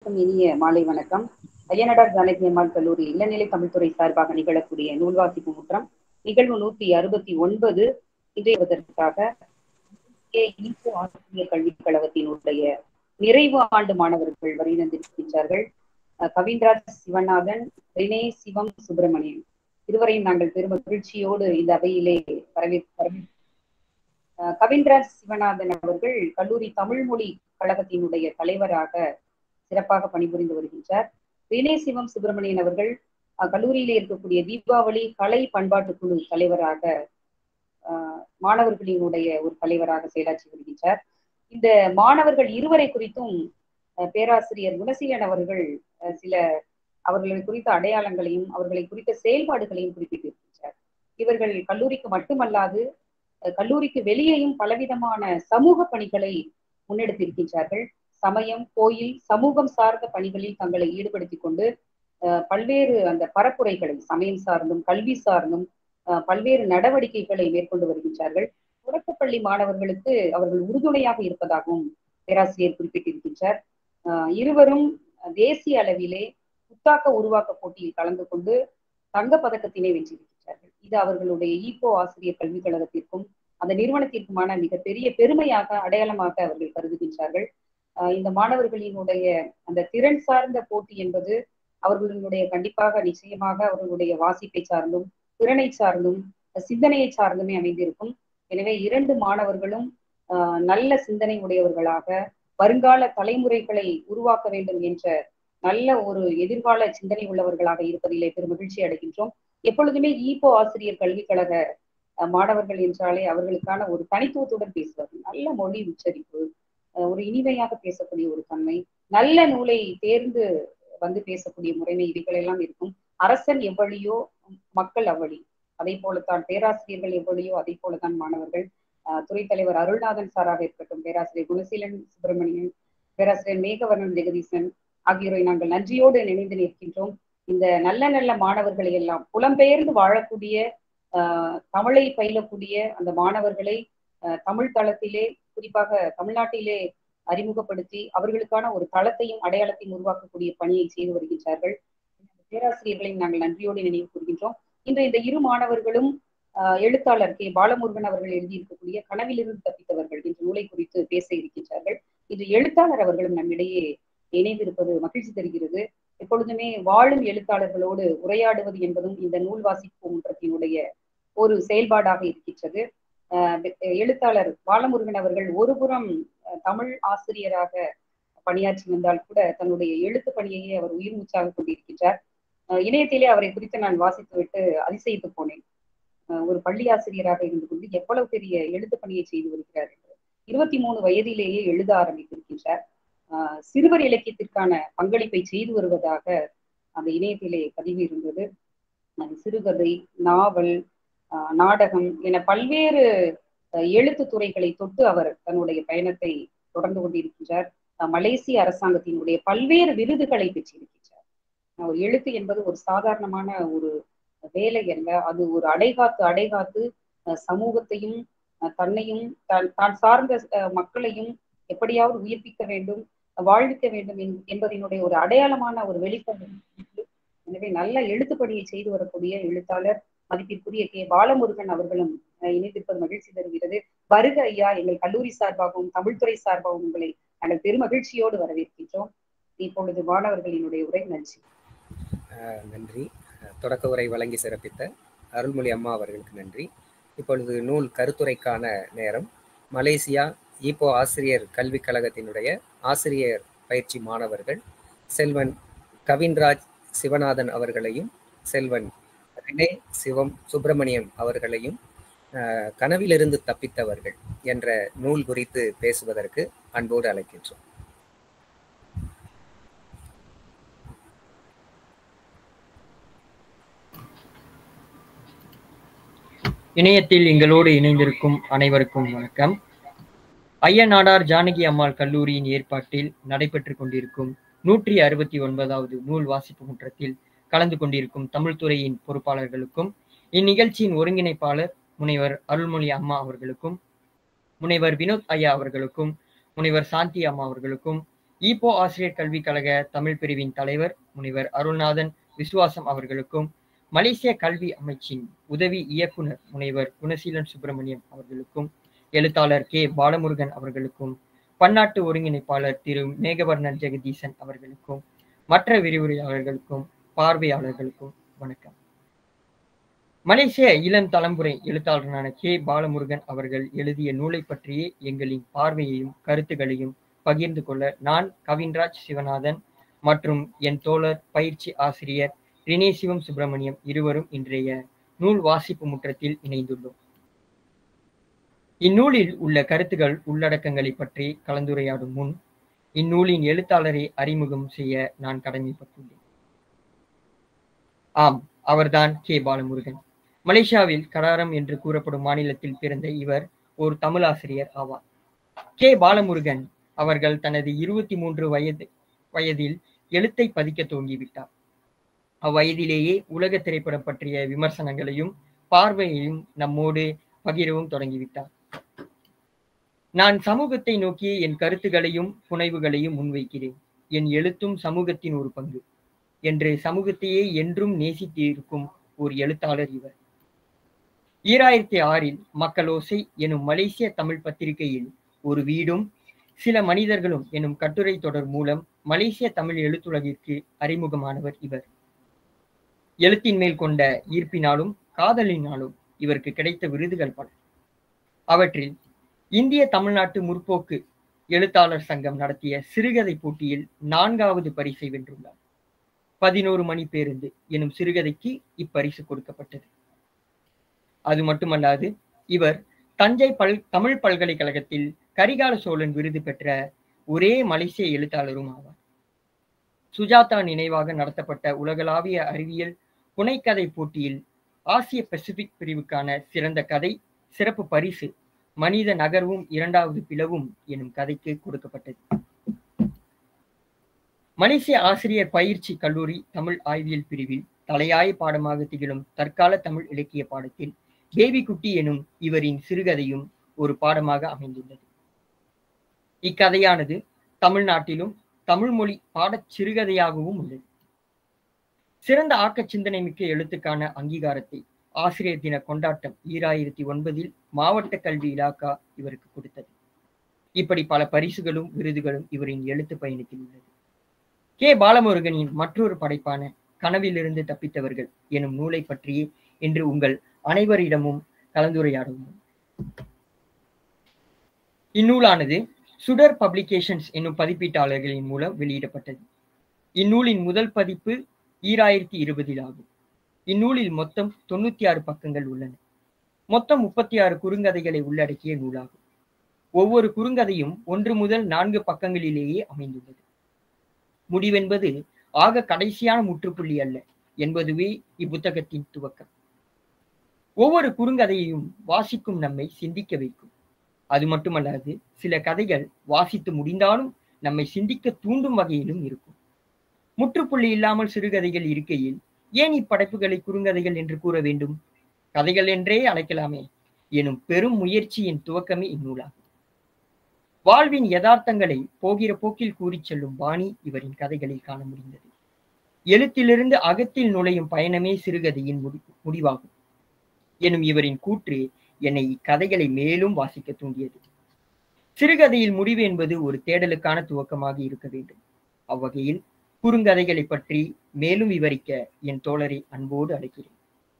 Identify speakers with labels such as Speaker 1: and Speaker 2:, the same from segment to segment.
Speaker 1: அனைவருக்கும் இனிய மாலை வணக்கம் ஐயனடார் ஜானகி அம்மாள் கல்லூரி இளநிலை தமிழ்துறை சார்பாக நிகழக்கூடிய நூல் வாசிப்பு முற்றம் நிகழ்வு நூற்றி அறுபத்தி ஒன்பது இன்றையதற்காக ஆசிரியர் கல்விக் கழகத்தினுடைய நிறைவு ஆண்டு மாணவர்கள் வருகின்றிருக்கின்றார்கள் கவின்ராஜ் சிவநாதன் ரினே சிவம் சுப்பிரமணியன் இதுவரையும் நாங்கள் பெரும் மகிழ்ச்சியோடு இந்த அவையிலே வரவே வரவே கவின்ராஜ் சிவநாதன் அவர்கள் கல்லூரி தமிழ் மொழி கழகத்தினுடைய தலைவராக சிறப்பாக பணிபுரிந்து வருகின்றார் ரினே சிவம் சுப்பிரமணியன் அவர்கள் கல்லூரியிலே இருக்கக்கூடிய தீபாவளி கலை பண்பாட்டு குழு தலைவராக மாணவர்களினுடைய ஒரு தலைவராக செயலாற்றி வருகின்றார் இந்த மாணவர்கள் இருவரை குறித்தும் பேராசிரியர் குணசீலன் அவர்கள் சில அவர்களை குறித்த அடையாளங்களையும் அவர்களை குறித்த செயல்பாடுகளையும் குறிப்பிட்டிருக்கின்றார் இவர்கள் கல்லூரிக்கு மட்டுமல்லாது கல்லூரிக்கு வெளியேயும் பலவிதமான சமூக பணிகளை முன்னெடுத்திருக்கின்றார்கள் சமயம் கோயில் சமூகம் சார்ந்த பணிகளில் தங்களை ஈடுபடுத்திக் கொண்டு பல்வேறு அந்த பரப்புரைகளை சமயம் சார்ந்தும் கல்வி சார்ந்தும் பல்வேறு நடவடிக்கைகளை மேற்கொண்டு வருகின்றார்கள் தொடக்கப்பள்ளி மாணவர்களுக்கு அவர்கள் உறுதுணையாக இருப்பதாகவும் பேராசிரியர் குறிப்பிட்டிருக்கின்றார் இருவரும் தேசிய அளவிலே புத்தாக்க உருவாக்க போட்டியில் கலந்து கொண்டு தங்க பதக்கத்தினை வென்றிருக்கின்றார்கள் இது அவர்களுடைய ஈப்போ ஆசிரியர் கல்விக் கழகத்திற்கும் அந்த நிறுவனத்திற்குமான மிகப்பெரிய பெருமையாக அடையாளமாக அவர்கள் கருதுகின்றார்கள் இந்த மாணவர்களினுடைய அந்த திறன் சார்ந்த போட்டி என்பது அவர்களுடைய கண்டிப்பாக நிச்சயமாக அவர்களுடைய வாசிப்பை சார்ந்தும் திறனை சார்ந்தும் சிந்தனையை சார்ந்துமே அமைந்திருக்கும் எனவே இரண்டு மாணவர்களும் நல்ல சிந்தனை உடையவர்களாக வருங்கால தலைமுறைகளை உருவாக்க வேண்டும் என்ற நல்ல ஒரு எதிர்கால சிந்தனை உள்ளவர்களாக இருப்பதிலே பெரும் மகிழ்ச்சி அடைகின்றோம் எப்பொழுதுமே ஈப்போ ஆசிரியர் கல்விக் கழக மாணவர்கள் என்றாலே அவர்களுக்கான ஒரு தனித்துவத்துடன் பேசுவார்கள் நல்ல மொழி உச்சரிப்பு ஒரு இனிமையாக பேசக்கூடிய ஒரு தன்மை நல்ல நூலை தேர்ந்து வந்து பேசக்கூடிய முறைமை இவைகளெல்லாம் இருக்கும் அரசன் எவ்வளியோ மக்கள் அவ்வழி அதே போலத்தான் பேராசிரியர்கள் எவ்வளியோ அதே போலதான் மாணவர்கள் துறை தலைவர் அருள்நாதன் சாராக இருக்கட்டும் பேராசிரியர் குணசீலன் சுப்பிரமணியன் பேராசிரியர் மேகவர்ணன் ஜெகதீசன் ஆகியோரை நாங்கள் நன்றியோடு நினைந்து நிற்கின்றோம் இந்த நல்ல நல்ல மாணவர்களை எல்லாம் புலம்பெயர்ந்து வாழக்கூடிய தமிழை பயிலக்கூடிய அந்த மாணவர்களை தமிழ் தளத்திலே குறிப்பாக தமிழ்நாட்டிலே அறிமுகப்படுத்தி அவர்களுக்கான ஒரு தளத்தையும் அடையாளத்தையும் உருவாக்கக்கூடிய பணியை செய்து வருகின்றார்கள் பேராசிரியர்களையும் நாங்கள் நன்றியோடு நினைவு கூறுகின்றோம் இன்று இந்த இரு மாணவர்களும் எழுத்தாளர் கே பாலமுருகன் அவர்கள் எழுதியிருக்கக்கூடிய கனவிலிருந்து தப்பித்தவர்கள் என்ற நூலை குறித்து பேச இருக்கின்றார்கள் இன்று எழுத்தாளர் அவர்களும் நம்மிடையே இணைந்திருப்பது மகிழ்ச்சி தருகிறது எப்பொழுதுமே வாழும் எழுத்தாளர்களோடு உரையாடுவது என்பதும் இந்த நூல் வாசிப்பு ஒன்றத்தினுடைய ஒரு செயல்பாடாக இருக்கின்றது எழுத்தாளர் பாலமுருகன் அவர்கள் ஒருபுறம் தமிழ் ஆசிரியராக பணியாற்றி வந்தால் கூட தன்னுடைய எழுத்து பணியையே அவர் உயிர் மூச்சாக கொண்டிருக்கின்றார் இணையத்திலே அவரை குறித்து நான் வாசித்து விட்டு அதிசயித்து போனேன் ஒரு பள்ளி ஆசிரியராக இருந்து கொண்டு எவ்வளவு பெரிய எழுத்து பணியை செய்து வருகிறார் என்று இருபத்தி மூணு வயதிலேயே எழுத ஆரம்பித்திருக்கின்றார் சிறுவர் இலக்கியத்திற்கான பங்களிப்பை செய்து வருவதாக அந்த இணையத்திலே பதிவு இருந்தது சிறுகதை நாவல் நாடகம் என பல்வேறு எழுத்து துறைகளை தொட்டு அவர் தன்னுடைய பயணத்தை தொடர்ந்து கொண்டிருக்கின்றார் மலேசிய அரசாங்கத்தினுடைய பல்வேறு விருதுகளை பெற்றிருக்கின்றார் ஒரு எழுத்து என்பது ஒரு சாதாரணமான ஒரு வேலை அல்ல அது ஒரு அடைகாத்து அடைகாத்து சமூகத்தையும் தன்னையும் தான் சார்ந்த மக்களையும் எப்படியாவது உயிர்ப்பிக்க வேண்டும் வாழ்விக்க வேண்டும் என்பதனுடைய ஒரு அடையாளமான ஒரு வெளிப்பாடு எனவே நல்ல எழுத்துப்பணியை செய்து வரக்கூடிய எழுத்தாளர் மதிப்பிற்குரிய கே பாலமுருகன் அவர்களும் இணைந்திருப்பது மகிழ்ச்சி தருகிறது வருக ஐயா எங்கள் கல்லூரி சார்பாகவும் தமிழ்துறை சார்பாகவும் உங்களை நாங்கள் பெருமகிழ்ச்சியோடு வரவேற்கின்றோம் இப்பொழுது மாணவர்களினுடைய உரை நன்றி
Speaker 2: நன்றி தொடக்க உரை வழங்கி சிறப்பித்த அருள்மொழி அம்மா அவர்களுக்கு நன்றி இப்பொழுது நூல் கருத்துரைக்கான நேரம் மலேசியா ஈப்போ ஆசிரியர் கல்விக் கழகத்தினுடைய ஆசிரியர் பயிற்சி மாணவர்கள் செல்வன் கவின்ராஜ் சிவநாதன் அவர்களையும் செல்வன் ரினே சிவம் சுப்பிரமணியம் அவர்களையும் கனவிலிருந்து தப்பித்தவர்கள் என்ற நூல் குறித்து பேசுவதற்கு அன்போடு அழைக்கின்றோம்
Speaker 3: இணையத்தில் எங்களோடு இணைந்திருக்கும் அனைவருக்கும் வணக்கம் ஐயநாடார் ஜானகி அம்மாள் கல்லூரியின் ஏற்பாட்டில் நடைபெற்றுக் கொண்டிருக்கும் நூற்றி அறுபத்தி ஒன்பதாவது நூல் வாசிப்பு முற்றத்தில் கலந்து கொண்டிருக்கும் தமிழ்துறையின் பொறுப்பாளர்களுக்கும் இந்நிகழ்ச்சியின் ஒருங்கிணைப்பாளர் முனைவர் அருள்மொழி அம்மா அவர்களுக்கும் முனைவர் வினோத் ஐயா அவர்களுக்கும் முனைவர் சாந்தி அம்மா அவர்களுக்கும் ஈப்போ ஆசிரியர் கல்விக் கழக தமிழ் பிரிவின் தலைவர் முனைவர் அருள்நாதன் விசுவாசம் அவர்களுக்கும் மலேசிய கல்வி அமைச்சின் உதவி இயக்குனர் முனைவர் குணசீலன் சுப்பிரமணியம் அவர்களுக்கும் எழுத்தாளர் கே பாலமுருகன் அவர்களுக்கும் பன்னாட்டு ஒருங்கிணைப்பாளர் திரு மேகவர்ணன் ஜெகதீசன் அவர்களுக்கும் மற்ற விரிவுரையாளர்களுக்கும் பார்வையாளர்களுக்கும் வணக்கம் மலேசிய இளம் தலைமுறை எழுத்தாளரான கே பாலமுருகன் அவர்கள் எழுதிய நூலை பற்றியே எங்களின் பார்வையையும் கருத்துகளையும் பகிர்ந்து கொள்ள நான் கவின்ராஜ் சிவநாதன் மற்றும் என் தோழர் பயிற்சி ஆசிரியர் ரினே சிவம் சுப்பிரமணியம் இருவரும் இன்றைய நூல் வாசிப்பு முற்றத்தில் இணைந்துள்ளோம் இந்நூலில் உள்ள கருத்துகள் உள்ளடக்கங்களை பற்றி கலந்துரையாடும் முன் இந்நூலின் எழுத்தாளரை அறிமுகம் செய்ய நான் கடமைப்பட்டுள்ளேன் ஆம் அவர்தான் கே பாலமுருகன் மலேசியாவில் கடாரம் என்று கூறப்படும் மாநிலத்தில் பிறந்த இவர் ஒரு தமிழாசிரியர் ஆவார் கே பாலமுருகன் அவர்கள் தனது இருபத்தி மூன்று வயது வயதில் எழுத்தை பதிக்க துவங்கிவிட்டார் அவ்வயதிலேயே உலக திரைப்படம் பற்றிய விமர்சனங்களையும் பார்வையையும் நம்மோடு பகிரவும் தொடங்கிவிட்டார் நான் சமூகத்தை நோக்கி என் கருத்துகளையும் புனைவுகளையும் முன்வைக்கிறேன் என் எழுத்தும் சமூகத்தின் ஒரு பங்கு என்று சமூகத்தையே என்றும் நேசித்து இருக்கும் ஒரு எழுத்தாளர் இவர் ஈராயிரத்தி ஆறில் மக்களோசை எனும் மலேசிய தமிழ் பத்திரிகையில் ஒரு வீடும் சில மனிதர்களும் எனும் கட்டுரை தொடர் மூலம் மலேசிய தமிழ் எழுத்துலகிற்கு அறிமுகமானவர் இவர் எழுத்தின் மேல் கொண்ட ஈர்ப்பினாலும் காதலினாலும் இவருக்கு கிடைத்த விருதுகள் பல அவற்றில் இந்திய தமிழ்நாட்டு முற்போக்கு எழுத்தாளர் சங்கம் நடத்திய சிறுகதை போட்டியில் நான்காவது பரிசை வென்றுள்ளார் பதினோரு மணி பேருந்து எனும் சிறுகதைக்கு இப்பரிசு கொடுக்கப்பட்டது அது மட்டுமல்லாது இவர் தஞ்சை பல் தமிழ் பல்கலைக்கழகத்தில் கரிகால சோழன் விருது பெற்ற ஒரே மலேசிய எழுத்தாளரும் ஆவார் சுஜாதா நினைவாக நடத்தப்பட்ட உலகளாவிய அறிவியல் புனைக்கதை போட்டியில் ஆசிய பசிபிக் பிரிவுக்கான சிறந்த கதை சிறப்பு பரிசு மனித நகர்வும் இரண்டாவது பிளவும் எனும் கதைக்கு கொடுக்கப்பட்டது மலேசிய ஆசிரியர் பயிற்சி கல்லூரி தமிழ் ஆய்வியல் பிரிவில் தலையாய பாடமாக திகழும் தற்கால தமிழ் இலக்கிய பாடத்தில் பேபி குட்டி எனும் இவரின் சிறுகதையும் ஒரு பாடமாக அமைந்துள்ளது இக்கதையானது தமிழ்நாட்டிலும் தமிழ் மொழி பாடச் சிறுகதையாகவும் உள்ளது சிறந்த ஆக்க சிந்தனை மிக்க எழுத்துக்கான அங்கீகாரத்தை ஆசிரியர் தின கொண்டாட்டம் ஈராயிரத்தி ஒன்பதில் மாவட்ட கல்வி இலாக்கா இவருக்கு கொடுத்தது இப்படி பல பரிசுகளும் விருதுகளும் இவரின் எழுத்து பயணத்தில் உள்ளது கே பாலமுருகனின் மற்றொரு படைப்பான கனவிலிருந்து தப்பித்தவர்கள் எனும் நூலை பற்றியே இன்று உங்கள் அனைவரிடமும் கலந்துரையாடுவோம் இந்நூலானது சுடர் பப்ளிகேஷன்ஸ் என்னும் பதிப்பீட்டாளர்களின் மூலம் வெளியிடப்பட்டது இந்நூலின் முதல் பதிப்பு ஈராயிரத்தி இருபதில் ஆகும் இந்நூலில் மொத்தம் தொண்ணூத்தி ஆறு பக்கங்கள் உள்ளன மொத்தம் முப்பத்தி ஆறு குறுங்கதைகளை உள்ளடக்கிய நூலாகும் ஒவ்வொரு குறுங்கதையும் ஒன்று முதல் நான்கு பக்கங்களிலேயே அமைந்துள்ளது முடிவென்பது ஆக கடைசியான முற்றுப்புள்ளி அல்ல என்பதுவே இப்புத்தகத்தின் துவக்கம் ஒவ்வொரு குறுங்கதையையும் வாசிக்கும் நம்மை சிந்திக்க வைக்கும் அது மட்டுமல்லாது சில கதைகள் வாசித்து முடிந்தாலும் நம்மை சிந்திக்க தூண்டும் வகையிலும் இருக்கும் முற்றுப்புள்ளி இல்லாமல் சிறுகதைகள் இருக்கையில் ஏன் இப்படைப்புகளை குறுங்கதைகள் என்று கூற வேண்டும் கதைகள் என்றே அழைக்கலாமே எனும் பெரும் முயற்சியின் துவக்கமே இந்நூலாகும் வாழ்வின் யதார்த்தங்களை போகிற போக்கில் கூறிச் செல்லும் பாணி இவரின் கதைகளில் காண முடிந்தது எழுத்திலிருந்து அகத்தில் நுழையும் பயணமே சிறுகதையின் முடி முடிவாகும் எனும் இவரின் கூற்று என்னை இக்கதைகளை மேலும் வாசிக்க தூண்டியது சிறுகதையில் முடிவு என்பது ஒரு தேடலுக்கான துவக்கமாக இருக்க வேண்டும் அவ்வகையில் குறுங்கதைகளை பற்றி மேலும் விவரிக்க என் தோழரை அன்போடு அழைக்கிறேன்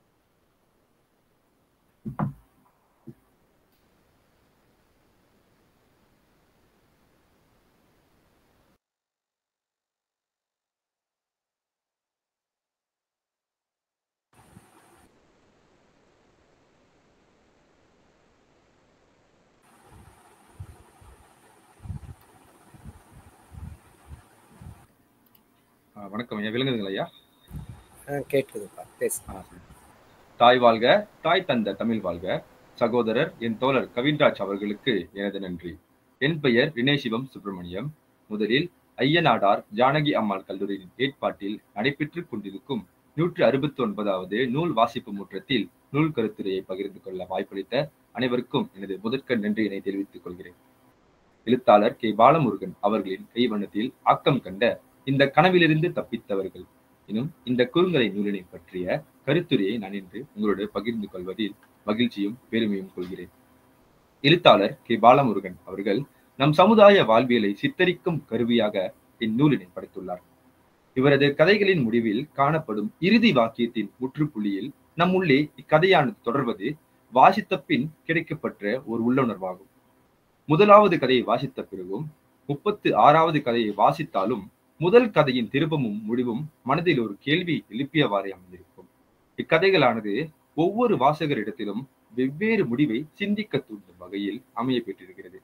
Speaker 4: ஆ, வணக்கம் ஐயா விளங்குதுங்களா ஐயா
Speaker 2: ஆ, கேட்குதுப்பா பேசு
Speaker 4: ஆ, சரி. தாய் வாழ்க தாய் தந்த தமிழ் வாழ்க சகோதரர் என் தோழர் கவின்ராஜ் அவர்களுக்கு எனது நன்றி என் பெயர் வினயசிவம் சுப்பிரமணியம் முதலில் ஐயனாடார் ஜானகி அம்மாள் கல்லூரியின் ஏற்பாட்டில் நடைபெற்றுக் கொண்டிருக்கும் நூற்று அறுபத்தி ஒன்பதாவது நூல் வாசிப்பு முற்றத்தில் நூல் கருத்துரையை பகிர்ந்து கொள்ள வாய்ப்பளித்த அனைவருக்கும் எனது முதற்க நன்றியினை தெரிவித்துக் கொள்கிறேன் எழுத்தாளர் கே பாலமுருகன் அவர்களின் கைவண்ணத்தில் ஆக்கம் கண்ட இந்த கனவிலிருந்து தப்பித்தவர்கள் எனும் இந்த குறுங்கதை நூலினை பற்றிய கருத்துரையை நான் இன்று உங்களோடு பகிர்ந்து கொள்வதில் மகிழ்ச்சியும் பெருமையும் கொள்கிறேன் எழுத்தாளர் கே பாலமுருகன் அவர்கள் நம் சமுதாய வாழ்வியலை சித்தரிக்கும் கருவியாக இந்நூலினை படைத்துள்ளார் இவரது கதைகளின் முடிவில் காணப்படும் இறுதி வாக்கியத்தின் முற்றுப்புள்ளியில் நம் உள்ளே இக்கதையானது தொடர்வது வாசித்த பின் கிடைக்கப்பெற்ற ஒரு உள்ளுணர்வாகும் முதலாவது கதையை வாசித்த பிறகும் முப்பத்து ஆறாவது கதையை வாசித்தாலும் முதல் கதையின் திருப்பமும் முடிவும் மனதில் ஒரு கேள்வி எழுப்பியவாறே அமைந்திருக்கும் இக்கதைகளானது ஒவ்வொரு வாசகரிடத்திலும் வெவ்வேறு முடிவை சிந்திக்க தூண்டும் வகையில் அமைய பெற்றிருக்கிறது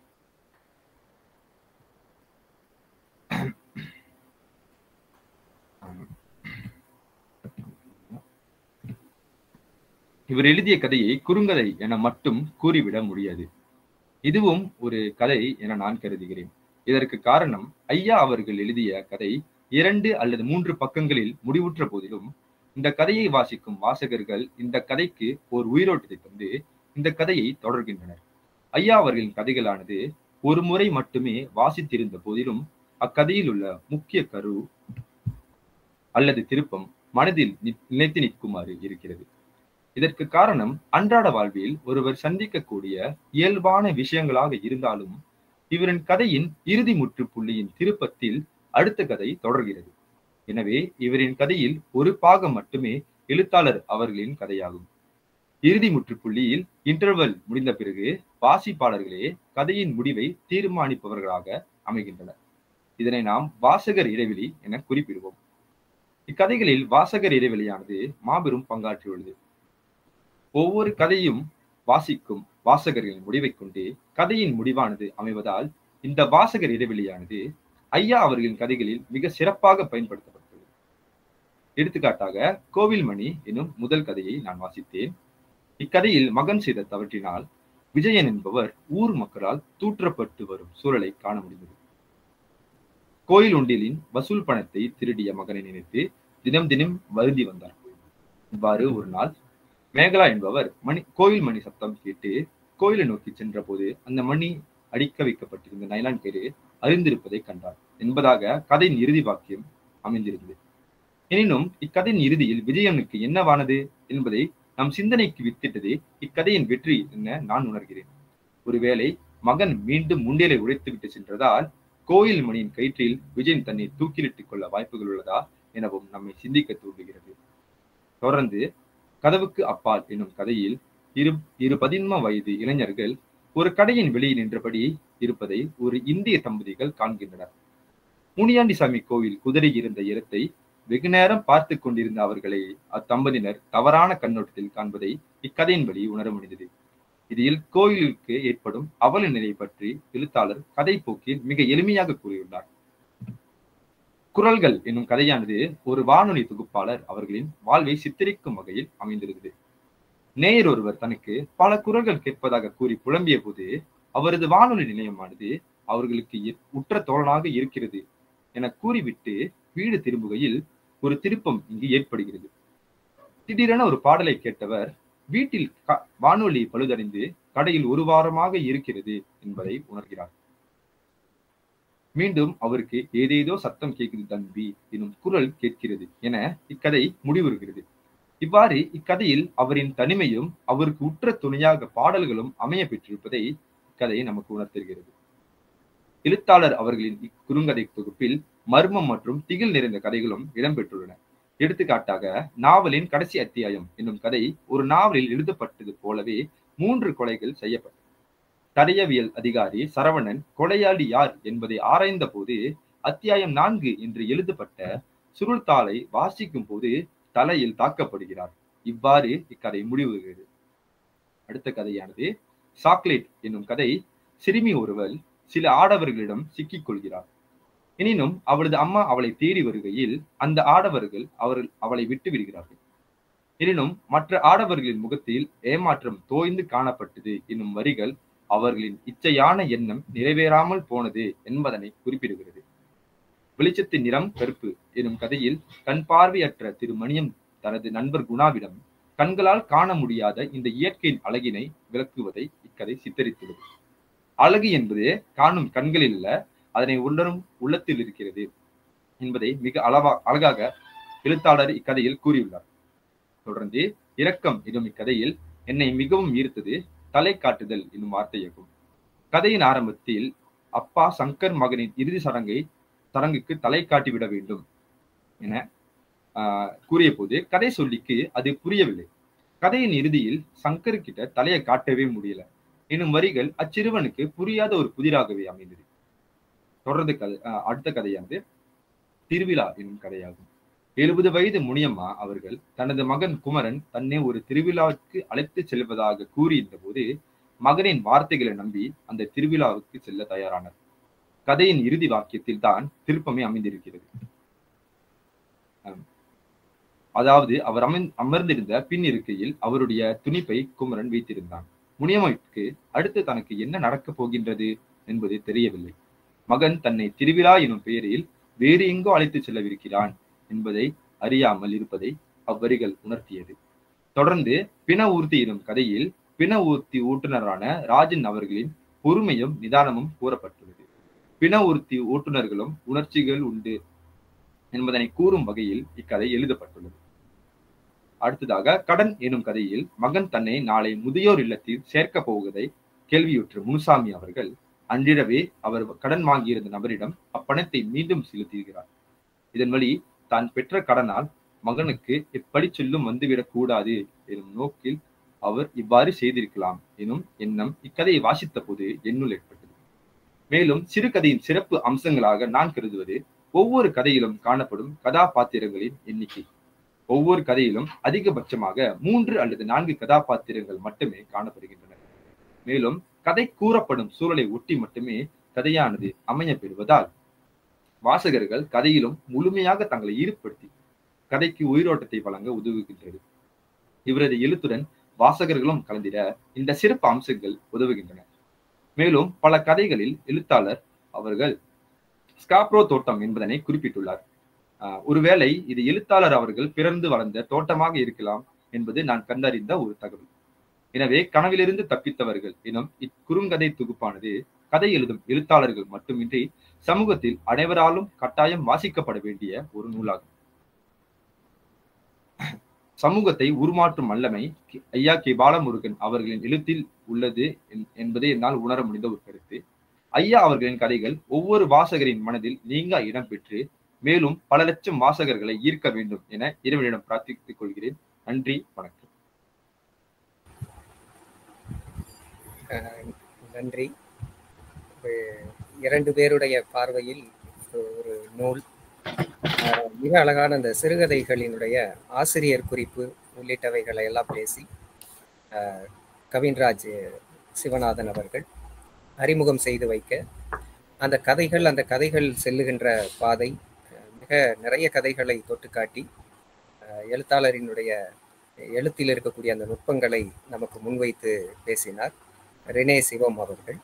Speaker 4: இவர் எழுதிய கதையை குறுங்கதை என மட்டும் கூறிவிட முடியாது இதுவும் ஒரு கதை என நான் கருதுகிறேன் இதற்கு காரணம் ஐயா அவர்கள் எழுதிய கதை இரண்டு அல்லது மூன்று பக்கங்களில் முடிவுற்ற போதிலும் இந்த கதையை வாசிக்கும் வாசகர்கள் இந்த கதைக்கு ஒரு உயிரோட்டத்தை தந்து இந்த கதையை தொடர்கின்றனர் ஐயா அவர்களின் கதைகளானது ஒரு முறை மட்டுமே வாசித்திருந்த போதிலும் அக்கதையில் உள்ள முக்கிய கரு அல்லது திருப்பம் மனதில் நிலைத்து நிற்குமாறு இருக்கிறது இதற்கு காரணம் அன்றாட வாழ்வில் ஒருவர் சந்திக்கக்கூடிய இயல்பான விஷயங்களாக இருந்தாலும் இவரின் கதையின் இறுதி முற்றுப்புள்ளியின் திருப்பத்தில் அடுத்த கதை தொடர்கிறது எனவே இவரின் கதையில் ஒரு பாகம் மட்டுமே எழுத்தாளர் அவர்களின் கதையாகும் இறுதி முற்றுப்புள்ளியில் இன்டர்வல் முடிந்த பிறகு வாசிப்பாளர்களே கதையின் முடிவை தீர்மானிப்பவர்களாக அமைகின்றனர் இதனை நாம் வாசகர் இடைவெளி என குறிப்பிடுவோம் இக்கதைகளில் வாசகர் இடைவெளியானது மாபெரும் பங்காற்றியுள்ளது ஒவ்வொரு கதையும் வாசிக்கும் வாசகர்களின் முடிவை கொண்டு கதையின் முடிவானது அமைவதால் இந்த வாசகர் இடைவெளியானது ஐயா அவர்களின் கதைகளில் மிக சிறப்பாக பயன்படுத்தப்பட்டுள்ளது எடுத்துக்காட்டாக கோவில்மணி எனும் முதல் கதையை நான் வாசித்தேன் இக்கதையில் மகன் செய்த தவற்றினால் விஜயன் என்பவர் ஊர் மக்களால் தூற்றப்பட்டு வரும் சூழலை காண முடிந்தது கோயில் உண்டியலின் வசூல் பணத்தை திருடிய மகனை நினைத்து தினம் தினம் வருந்தி வந்தார் இவ்வாறு ஒரு நாள் மேகலா என்பவர் மணி கோயில் மணி சத்தம் கேட்டு கோயிலை நோக்கி சென்ற போது அந்த மணி அடிக்க வைக்கப்பட்டிருந்த நைலான் கயிறு அறிந்திருப்பதை கண்டார் என்பதாக கதையின் இறுதி வாக்கியம் அமைந்திருந்தது எனினும் இக்கதையின் இறுதியில் விஜயனுக்கு என்னவானது என்பதை நம் சிந்தனைக்கு வித்திட்டதே இக்கதையின் வெற்றி என நான் உணர்கிறேன் ஒருவேளை மகன் மீண்டும் முண்டியலை உடைத்துவிட்டு சென்றதால் கோயில் மணியின் கயிற்றில் விஜயன் தன்னை தூக்கிலிட்டுக் கொள்ள வாய்ப்புகள் உள்ளதா எனவும் நம்மை சிந்திக்க தூண்டுகிறது தொடர்ந்து கதவுக்கு அப்பால் எனும் கதையில் இரு இரு பதின்ம வயது இளைஞர்கள் ஒரு கடையின் வெளியில் நின்றபடி இருப்பதை ஒரு இந்திய தம்பதிகள் காண்கின்றனர் முனியாண்டிசாமி கோவில் குதிரை இருந்த இடத்தை வெகு நேரம் பார்த்து கொண்டிருந்த அவர்களை அத்தம்பதியினர் தவறான கண்ணோட்டத்தில் காண்பதை இக்கதையின் வழி உணர முடிந்தது இதில் கோயிலுக்கு ஏற்படும் அவல நிலை பற்றி எழுத்தாளர் கதை போக்கில் மிக எளிமையாக கூறியுள்ளார் குரல்கள் என்னும் கதையானது ஒரு வானொலி தொகுப்பாளர் அவர்களின் வாழ்வை சித்தரிக்கும் வகையில் அமைந்திருந்தது நேயர் ஒருவர் தனக்கு பல குரல்கள் கேட்பதாக கூறி புலம்பிய போது அவரது வானொலி நிலையமானது அவர்களுக்கு உற்ற தோழனாக இருக்கிறது என கூறிவிட்டு வீடு திரும்புகையில் ஒரு திருப்பம் இங்கு ஏற்படுகிறது திடீரென ஒரு பாடலை கேட்டவர் வீட்டில் வானொலி பழுதடைந்து கடையில் ஒரு வாரமாக இருக்கிறது என்பதை உணர்கிறார் மீண்டும் அவருக்கு ஏதேதோ சத்தம் கேட்குது தம்பி எனும் குரல் கேட்கிறது என இக்கதை முடிவுறுகிறது இவ்வாறு இக்கதையில் அவரின் தனிமையும் அவருக்கு உற்ற துணையாக பாடல்களும் அமைய பெற்றிருப்பதை இக்கதை நமக்கு உணர்த்துகிறது எழுத்தாளர் அவர்களின் இக்குறுங்கதை தொகுப்பில் மர்மம் மற்றும் திகில் நிறைந்த கதைகளும் இடம்பெற்றுள்ளன எடுத்துக்காட்டாக நாவலின் கடைசி அத்தியாயம் என்னும் கதை ஒரு நாவலில் எழுதப்பட்டது போலவே மூன்று கொலைகள் செய்யப்பட்டது தடயவியல் அதிகாரி சரவணன் கொலையாளி யார் என்பதை ஆராய்ந்த போது அத்தியாயம் நான்கு என்று எழுதப்பட்ட சுருள்தாளை வாசிக்கும் போது தலையில் தாக்கப்படுகிறார் இவ்வாறு இக்கதை முடிவுகிறது அடுத்த கதையானது சாக்லேட் என்னும் கதை சிறுமி ஒருவள் சில ஆடவர்களிடம் சிக்கிக் கொள்கிறார் எனினும் அவளது அம்மா அவளை தேடி வருகையில் அந்த ஆடவர்கள் அவர்கள் அவளை விட்டு விடுகிறார்கள் எனினும் மற்ற ஆடவர்களின் முகத்தில் ஏமாற்றம் தோய்ந்து காணப்பட்டது என்னும் வரிகள் அவர்களின் இச்சையான எண்ணம் நிறைவேறாமல் போனது என்பதனை குறிப்பிடுகிறது வெளிச்சத்தின் நிறம் கருப்பு எனும் கதையில் கண் பார்வையற்ற திரு மணியம் தனது நண்பர் குணாவிடம் கண்களால் காண முடியாத இந்த இயற்கையின் அழகினை விளக்குவதை இக்கதை சித்தரித்துள்ளது அழகு என்பது காணும் கண்களில் இல்ல அதனை உணரும் உள்ளத்தில் இருக்கிறது என்பதை மிக அளவா அழகாக எழுத்தாளர் இக்கதையில் கூறியுள்ளார் தொடர்ந்து இரக்கம் எனும் இக்கதையில் என்னை மிகவும் ஈர்த்தது தலை காட்டுதல் என்னும் வார்த்தையாகும் கதையின் ஆரம்பத்தில் அப்பா சங்கர் மகனின் இறுதி சடங்கை சடங்குக்கு தலை காட்டிவிட வேண்டும் என ஆஹ், கூறிய போது கதை சொல்லிக்கு அது புரியவில்லை கதையின் இறுதியில் சங்கர் கிட்ட தலையை காட்டவே முடியல எனும் வரிகள் அச்சிறுவனுக்கு புரியாத ஒரு புதிராகவே அமைந்தது தொடர்ந்து கதை ஆஹ், அடுத்த கதையானது திருவிழா என்னும் கதையாகும் எழுபது வயது முனியம்மா அவர்கள் தனது மகன் குமரன் தன்னை ஒரு திருவிழாவுக்கு அழைத்து செல்வதாக கூறியிருந்த போது மகனின் வார்த்தைகளை நம்பி அந்த திருவிழாவுக்கு செல்ல தயாரானார் கதையின் இறுதி வாக்கியத்தில் தான் திருப்பமே அமைந்திருக்கிறது ஆம். அதாவது அவர் அமர்ந் அமர்ந்திருந்த பின் இருக்கையில் அவருடைய துணிப்பை குமரன் வைத்திருந்தான் முனியம்மைக்கு அடுத்து தனக்கு என்ன நடக்கப் போகின்றது என்பது தெரியவில்லை மகன் தன்னை திருவிழா எனும் பெயரில் வேறு எங்கோ அழைத்துச் செல்லவிருக்கிறான் என்பதை அறியாமல் இருப்பதை அவ்வரிகள் உணர்த்தியது தொடர்ந்து பிண ஊர்த்தி எனும் கதையில் பிண ஊர்த்தி ஓட்டுநரான ராஜன் அவர்களின் பொறுமையும் நிதானமும் கூறப்பட்டுள்ளது பிண ஊர்த்தி ஓட்டுநர்களும் உணர்ச்சிகள் உண்டு என்பதனை கூறும் வகையில் இக்கதை எழுதப்பட்டுள்ளது அடுத்ததாக கடன் எனும் கதையில் மகன் தன்னை நாளை முதியோர் இல்லத்தில் சேர்க்கப் போவதை கேள்வியுற்ற முனுசாமி அவர்கள் அன்றிரவே அவர் கடன் வாங்கியிருந்த நபரிடம் அப்பணத்தை மீண்டும் செலுத்துகிறார் இதன் வழி தான் பெற்ற கடனால் மகனுக்கு எப்படி சொல்லும் வந்துவிடக் கூடாது எனும் நோக்கில் அவர் இவ்வாறு செய்திருக்கலாம் எனும் எண்ணம் இக்கதையை வாசித்த போது என்னுள் ஏற்பட்டது மேலும் சிறுகதையின் சிறப்பு அம்சங்களாக நான் கருதுவது ஒவ்வொரு கதையிலும் காணப்படும் கதாபாத்திரங்களின் எண்ணிக்கை ஒவ்வொரு கதையிலும் அதிகபட்சமாக மூன்று அல்லது நான்கு கதாபாத்திரங்கள் மட்டுமே காணப்படுகின்றன மேலும் கதை கூறப்படும் சூழலை ஒட்டி மட்டுமே கதையானது அமைய பெறுவதால் வாசகர்கள் கதையிலும் முழுமையாக தங்களை ஈடுபடுத்தி கதைக்கு உயிரோட்டத்தை வழங்க உதவுகின்றது இவரது எழுத்துடன் வாசகர்களும் கலந்திட இந்த சிறப்பு அம்சங்கள் உதவுகின்றன மேலும் பல கதைகளில் எழுத்தாளர் அவர்கள் ஸ்காப்ரோ தோட்டம் என்பதனை குறிப்பிட்டுள்ளார் ஆஹ் ஒருவேளை இது எழுத்தாளர் அவர்கள் பிறந்து வளர்ந்த தோட்டமாக இருக்கலாம் என்பது நான் கண்டறிந்த ஒரு தகவல் எனவே கனவிலிருந்து தப்பித்தவர்கள் எனும் இக்குறுங்கதை தொகுப்பானது கதை எழுதும் எழுத்தாளர்கள் மட்டுமின்றி சமூகத்தில் அனைவராலும் கட்டாயம் வாசிக்கப்பட வேண்டிய ஒரு நூலாகும் சமூகத்தை உருமாற்றும் வல்லமை கி- ஐயா கே பாலமுருகன் அவர்களின் எழுத்தில் உள்ளது என்- என்பதே என்னால் உணர முடிந்த ஒரு கருத்து ஐயா அவர்களின் கதைகள் ஒவ்வொரு வாசகரின் மனதில் நீங்கா இடம் பெற்று மேலும் பல லட்சம் வாசகர்களை ஈர்க்க வேண்டும் என இறைவனிடம் பிரார்த்தித்துக் கொள்கிறேன் நன்றி வணக்கம்
Speaker 2: அஹ் நன்றி ஒரு இரண்டு பேருடைய பார்வையில் ஒரு நூல் அஹ் மிக அழகான அந்த சிறுகதைகளினுடைய ஆசிரியர் குறிப்பு உள்ளிட்டவைகளை எல்லாம் பேசி அஹ் கவின்ராஜ் சிவநாதன் அவர்கள் அறிமுகம் செய்து வைக்க அந்த கதைகள் அந்த கதைகள் செல்லுகின்ற பாதை அஹ் மிக நிறைய கதைகளை தொட்டு காட்டி அஹ் எழுத்தாளரினுடைய எழுத்தில் இருக்கக்கூடிய அந்த நுட்பங்களை நமக்கு முன்வைத்து பேசினார் ரெனே சிவம் அவர்கள்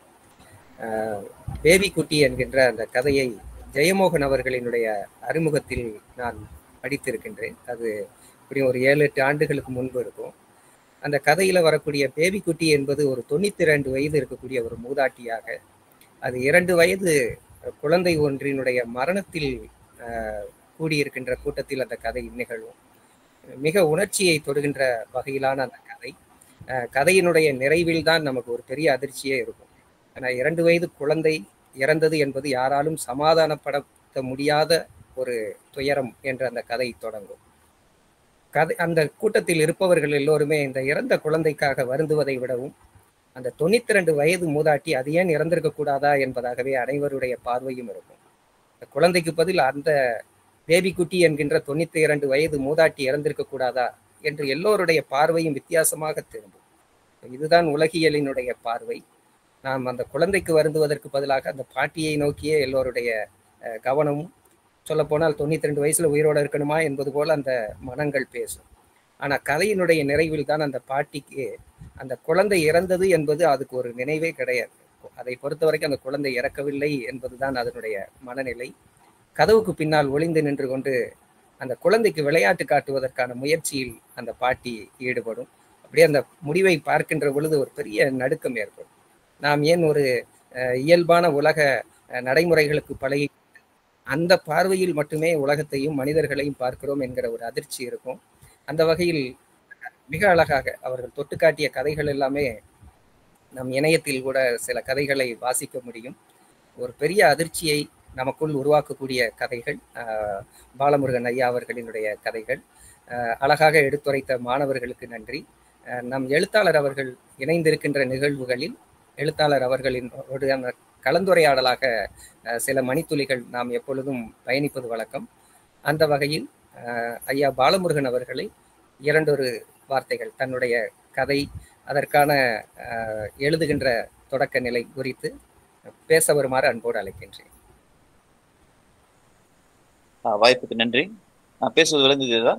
Speaker 2: அஹ் பேபி குட்டி என்கின்ற அந்த கதையை ஜெயமோகன் அவர்களினுடைய அறிமுகத்தில் நான் படித்திருக்கின்றேன் அது இப்படி ஒரு ஏழு எட்டு ஆண்டுகளுக்கு முன்பு இருக்கும் அந்த கதையில் வரக்கூடிய பேபி குட்டி என்பது ஒரு தொண்ணூத்தி ரெண்டு வயது இருக்கக்கூடிய ஒரு மூதாட்டியாக அது இரண்டு வயது குழந்தை ஒன்றினுடைய மரணத்தில் அஹ், கூடியிருக்கின்ற கூட்டத்தில் அந்த கதை நிகழும் மிக உணர்ச்சியை தொடுகின்ற வகையிலான அந்த கதை அஹ், கதையினுடைய நிறைவில் தான் நமக்கு ஒரு பெரிய அதிர்ச்சியே இருக்கும் ஆனால் இரண்டு வயது குழந்தை இறந்தது என்பது யாராலும் சமாதானப்படுத்த முடியாத ஒரு துயரம் என்ற அந்த கதை தொடங்கும் கதை அந்த கூட்டத்தில் இருப்பவர்கள் எல்லோருமே இந்த இறந்த குழந்தைக்காக வருந்துவதை விடவும் அந்த தொண்ணூத்தி ரெண்டு வயது மூதாட்டி அது ஏன் இறந்திருக்க கூடாதா என்பதாகவே அனைவருடைய பார்வையும் இருக்கும் அந்த குழந்தைக்கு பதில் அந்த பேபி குட்டி என்கின்ற தொண்ணூத்தி இரண்டு வயது மூதாட்டி இறந்திருக்க கூடாதா என்று எல்லோருடைய பார்வையும் வித்தியாசமாக திரும்பும் இதுதான் உலகியலினுடைய பார்வை நாம் அந்த குழந்தைக்கு வருந்துவதற்கு பதிலாக அந்த பாட்டியை நோக்கியே எல்லோருடைய அஹ், கவனமும் சொல்லப்போனால் தொண்ணூத்தி ரெண்டு வயசுல உயிரோட இருக்கணுமா என்பது போல அந்த மனங்கள் பேசும் ஆனா கதையினுடைய நிறைவில் தான் அந்த பாட்டிக்கு அந்த குழந்தை இறந்தது என்பது அதுக்கு ஒரு நினைவே கிடையாது அதை பொறுத்த வரைக்கும் அந்த குழந்தை இறக்கவில்லை என்பதுதான் அதனுடைய மனநிலை கதவுக்கு பின்னால் ஒளிந்து நின்று கொண்டு அந்த குழந்தைக்கு விளையாட்டு காட்டுவதற்கான முயற்சியில் அந்த பாட்டி ஈடுபடும் அப்படியே அந்த முடிவை பார்க்கின்ற பொழுது ஒரு பெரிய நடுக்கம் ஏற்படும் நாம் ஏன் ஒரு அஹ், இயல்பான உலக அஹ், நடைமுறைகளுக்கு பழகி அந்த பார்வையில் மட்டுமே உலகத்தையும் மனிதர்களையும் பார்க்கிறோம் என்கிற ஒரு அதிர்ச்சி இருக்கும் அந்த வகையில் மிக அழகாக அவர்கள் தொட்டு காட்டிய கதைகள் எல்லாமே நம் இணையத்தில் கூட சில கதைகளை வாசிக்க முடியும் ஒரு பெரிய அதிர்ச்சியை நமக்குள் உருவாக்கக்கூடிய கதைகள் ஆஹ், பாலமுருகன் ஐயா அவர்களினுடைய கதைகள் ஆஹ், அழகாக எடுத்துரைத்த மாணவர்களுக்கு நன்றி ஆஹ், நம் எழுத்தாளர் அவர்கள் இணைந்திருக்கின்ற நிகழ்வுகளில் எழுத்தாளர் அவர்களின் ஒரு அந்த கலந்துரையாடலாக ஆஹ், சில மணித்துளிகள் நாம் எப்பொழுதும் பயணிப்பது வழக்கம் அந்த வகையில் ஆஹ், ஐயா பாலமுருகன் அவர்களை இரண்டொரு வார்த்தைகள் தன்னுடைய கதை அதற்கான ஆஹ், எழுதுகின்ற தொடக்க நிலை குறித்து பேச வருமாறு அன்போடு அழைக்கின்றேன்
Speaker 5: ஆ, வாய்ப்புக்கு நன்றி நான் பேசுவது விளங்குகிறதா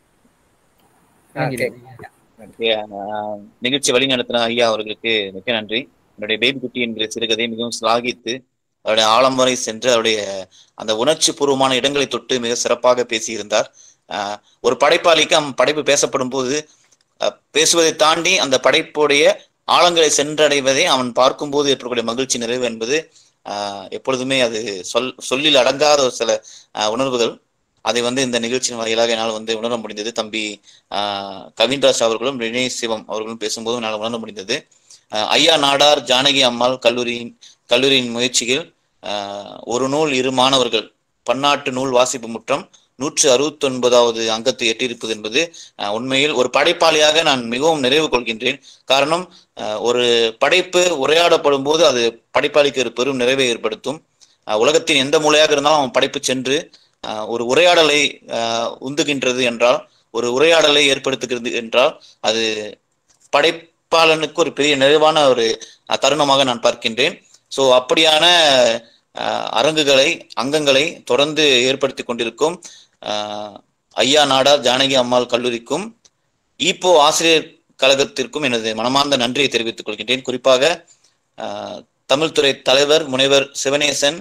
Speaker 2: ஆ,
Speaker 3: ஆங்கிலம்.
Speaker 5: ஓகே, ஆ, நிகழ்ச்சி வழி நடத்தின ஐயா அவர்களுக்கு மிக்க நன்றி என்னுடைய பேபி குட்டி என்கிற சிறுகதை மிகவும் சிலாகித்து அவருடைய ஆழம் வரை சென்று அவருடைய அந்த உணர்ச்சி பூர்வமான இடங்களை தொட்டு மிக சிறப்பாக பேசியிருந்தார் ஆஹ் ஒரு படைப்பாளிக்கு அவன் படைப்பு பேசப்படும் போது அஹ், பேசுவதை தாண்டி அந்த படைப்புடைய ஆழங்களை சென்றடைவதை அவன் பார்க்கும்போது ஏற்படக்கூடிய மகிழ்ச்சி நிறைவு என்பது ஆஹ் எப்பொழுதுமே அது சொல் சொல்லில் அடங்காத ஒரு சில ஆஹ், உணர்வுகள் அதை வந்து இந்த நிகழ்ச்சியின் வாயிலாக என்னால் வந்து உணர முடிந்தது தம்பி ஆஹ், கவின்ராஜ் அவர்களும் ரினே சிவம் அவர்களும் பேசும்போது என்னால் உணர முடிந்தது ஆஹ், ஐயா நாடார் ஜானகி அம்மாள் கல்லூரியின் கல்லூரியின் முயற்சியில் ஆஹ், ஒரு நூல் இரு மாணவர்கள் பன்னாட்டு நூல் வாசிப்பு முற்றம் நூற்று அறுபத்தி ஒன்பதாவது அங்கத்தை எட்டியிருப்பது என்பது ஆஹ், உண்மையில் ஒரு படைப்பாளியாக நான் மிகவும் நிறைவு கொள்கின்றேன் காரணம் ஆஹ், ஒரு படைப்பு உரையாடப்படும் போது அது படைப்பாளிக்கு ஒரு பெரும் நிறைவை ஏற்படுத்தும் ஆஹ், உலகத்தின் எந்த மூலையாக இருந்தாலும் அவன் படைப்பு சென்று ஆஹ், ஒரு உரையாடலை ஆஹ், உந்துகின்றது என்றால் ஒரு உரையாடலை ஏற்படுத்துகிறது என்றால் அது படைப்பாளனுக்கு ஒரு பெரிய நிறைவான ஒரு அஹ், தருணமாக நான் பார்க்கின்றேன் ஸோ அப்படியான அஹ், அரங்குகளை அங்கங்களை தொடர்ந்து ஏற்படுத்தி கொண்டிருக்கும் அஹ், ஐயா நாடார் ஜானகி அம்மாள் கல்லூரிக்கும் ஈப்போ ஆசிரியர் கழகத்திற்கும் எனது மனமார்ந்த நன்றியை தெரிவித்துக் கொள்கின்றேன் குறிப்பாக அஹ், தமிழ்துறை தலைவர் முனைவர் சிவனேசன்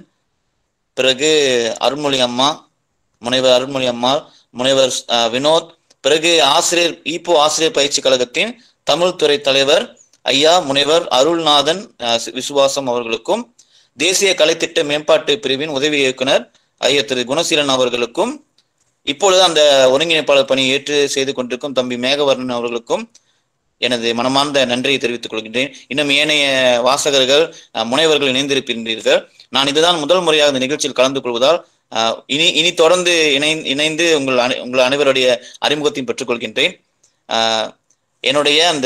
Speaker 5: பிறகு அருள்மொழி அம்மா முனைவர் அருள்மொழி அம்மா முனைவர் அஹ், வினோத் பிறகு ஆசிரியர் ஈப்போ ஆசிரியர் பயிற்சி கழகத்தின் தமிழ் துறை தலைவர் ஐயா முனைவர் அருள்நாதன் அஹ், சி- விசுவாசம் அவர்களுக்கும் தேசிய கலைத்திட்ட மேம்பாட்டு பிரிவின் உதவி இயக்குனர் ஐயா திரு குணசீலன் அவர்களுக்கும் இப்பொழுது அந்த ஒருங்கிணைப்பாளர் பணி ஏற்று செய்து கொண்டிருக்கும் தம்பி மேகவர்ணன் அவர்களுக்கும் எனது மனமார்ந்த நன்றியை தெரிவித்துக் கொள்கின்றேன் இன்னும் ஏனைய வாசகர்கள் அஹ், முனைவர்கள் இணைந்திருக்கின்றீர்கள் நான் இதுதான் முதல் முறையாக இந்த நிகழ்ச்சியில் கலந்து கொள்வதால் அஹ், இனி இனி தொடர்ந்து இணை இணைந்து உங்கள் அனை- உங்கள் அனைவருடைய அறிமுகத்தையும் பெற்றுக்கொள்கின்றேன் அஹ், என்னுடைய அந்த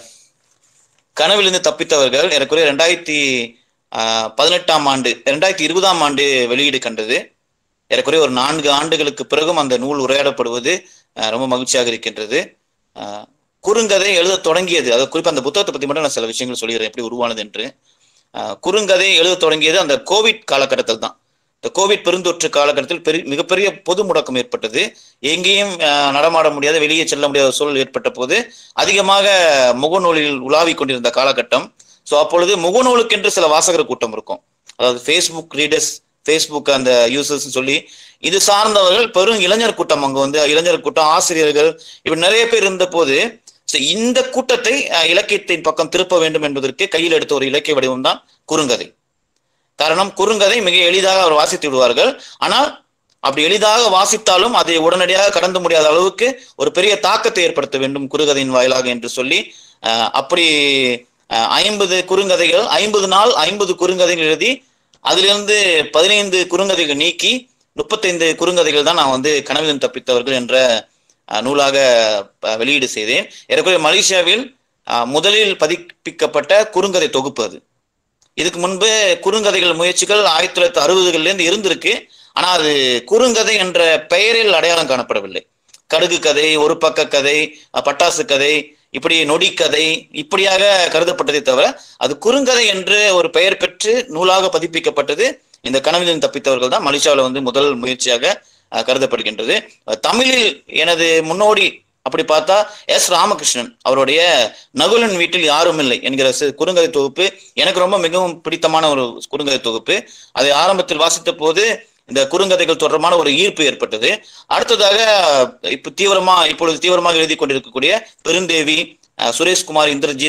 Speaker 5: கனவிலிருந்து தப்பித்தவர்கள் ஏறக்குறைய ரெண்டாயிரத்தி ஆஹ், பதினெட்டாம் ஆண்டு ரெண்டாயிரத்தி இருபதாம் ஆண்டு வெளியீடு கண்டது ஏறக்குறைய ஒரு நான்கு ஆண்டுகளுக்கு பிறகும் அந்த நூல் உரையாடப்படுவது ஆஹ், ரொம்ப மகிழ்ச்சியாக இருக்கின்றது ஆஹ், குறுங்கதை எழுத தொடங்கியது அது குறிப்பா அந்த புத்தகத்தை பத்தி மட்டும் நான் சில விஷயங்கள் சொல்லிடுறேன் எப்படி உருவானது என்று ஆஹ், குறுங்கதை எழுத தொடங்கியது அந்த கோவிட் காலகட்டத்தில் தான் இந்த கோவிட் பெருந்தொற்று காலகட்டத்தில் பெரிய மிகப்பெரிய பொது முடக்கம் ஏற்பட்டது எங்கேயும் ஆஹ், நடமாட முடியாத வெளியே செல்ல முடியாத சூழல் ஏற்பட்ட போது அதிகமாக முகநூலில் உலாவிக் கொண்டிருந்த காலகட்டம் ஸோ அப்பொழுது முகநூலுக்கென்று சில வாசகர் கூட்டம் இருக்கும் அதாவது ஃபேஸ்புக் ரீடர்ஸ் ஃபேஸ்புக் அந்த யூசர்ஸ் சொல்லி இது சார்ந்தவர்கள் பெரும் இளைஞர் கூட்டம் அங்க வந்து இளைஞர் கூட்டம் ஆசிரியர்கள் இப்படி நிறைய பேர் இருந்த போது so இந்த கூட்டத்தை அஹ், இலக்கியத்தின் பக்கம் திருப்ப வேண்டும் என்பதற்கு கையில் எடுத்த ஒரு இலக்கிய வடிவம் தான் குறுங்கதை காரணம் குறுங்கதை மிக எளிதாக அவர் வாசித்து விடுவார்கள் ஆனால் அப்படி எளிதாக வாசித்தாலும் அதை உடனடியாக கடந்து முடியாத அளவுக்கு ஒரு பெரிய தாக்கத்தை ஏற்படுத்த வேண்டும் குறுகதையின் வாயிலாக என்று சொல்லி அஹ், அப்படி அஹ், ஐம்பது குறுங்கதைகள் ஐம்பது நாள் ஐம்பது குறுங்கதைகள் எழுதி அதிலிருந்து பதினைந்து குறுங்கதைகள் நீக்கி முப்பத்தைந்து குறுங்கதைகள் தான் நான் வந்து கனவிலும் தப்பித்தவர்கள் என்ற அஹ், நூலாக அஹ், வெளியீடு செய்தேன் ஏறக்குறைய மலேசியாவில் அஹ், முதலில் பதிப்பிக்கப்பட்ட குறுங்கதை தொகுப்பு அது இதுக்கு முன்பு குறுங்கதைகள் முயற்சிகள் ஆயிரத்தி தொள்ளாயிரத்தி அறுபதுகள்ல இருந்து இருந்திருக்கு ஆனா அது குறுங்கதை என்ற பெயரில் அடையாளம் காணப்படவில்லை கடுகு கதை ஒரு பக்க கதை அஹ், பட்டாசு கதை இப்படி நொடி கதை இப்படியாக கருதப்பட்டதை தவிர அது குறுங்கதை என்று ஒரு பெயர் பெற்று நூலாக பதிப்பிக்கப்பட்டது இந்த கனவிலிருந்து தப்பித்தவர்கள் தான் மலேசியாவில் வந்து முதல் முயற்சியாக அஹ், கருதப்படுகின்றது அஹ், தமிழில் எனது முன்னோடி அப்படி பார்த்தா எஸ் ராமகிருஷ்ணன் அவருடைய நகுலன் வீட்டில் யாரும் இல்லை என்கிற சி- குறுங்கதை தொகுப்பு எனக்கு ரொம்ப மிகவும் பிடித்தமான ஒரு குறுங்கதை தொகுப்பு அதை ஆரம்பத்தில் வாசித்த போது இந்த குறுங்கதைகள் தொடர்பான ஒரு ஈர்ப்பு ஏற்பட்டது அடுத்ததாக இப்ப தீவிரமா இப்பொழுது தீவிரமாக எழுதி கொண்டிருக்கக்கூடிய பெருந்தேவி அஹ், சுரேஷ்குமார் இந்திரஜித்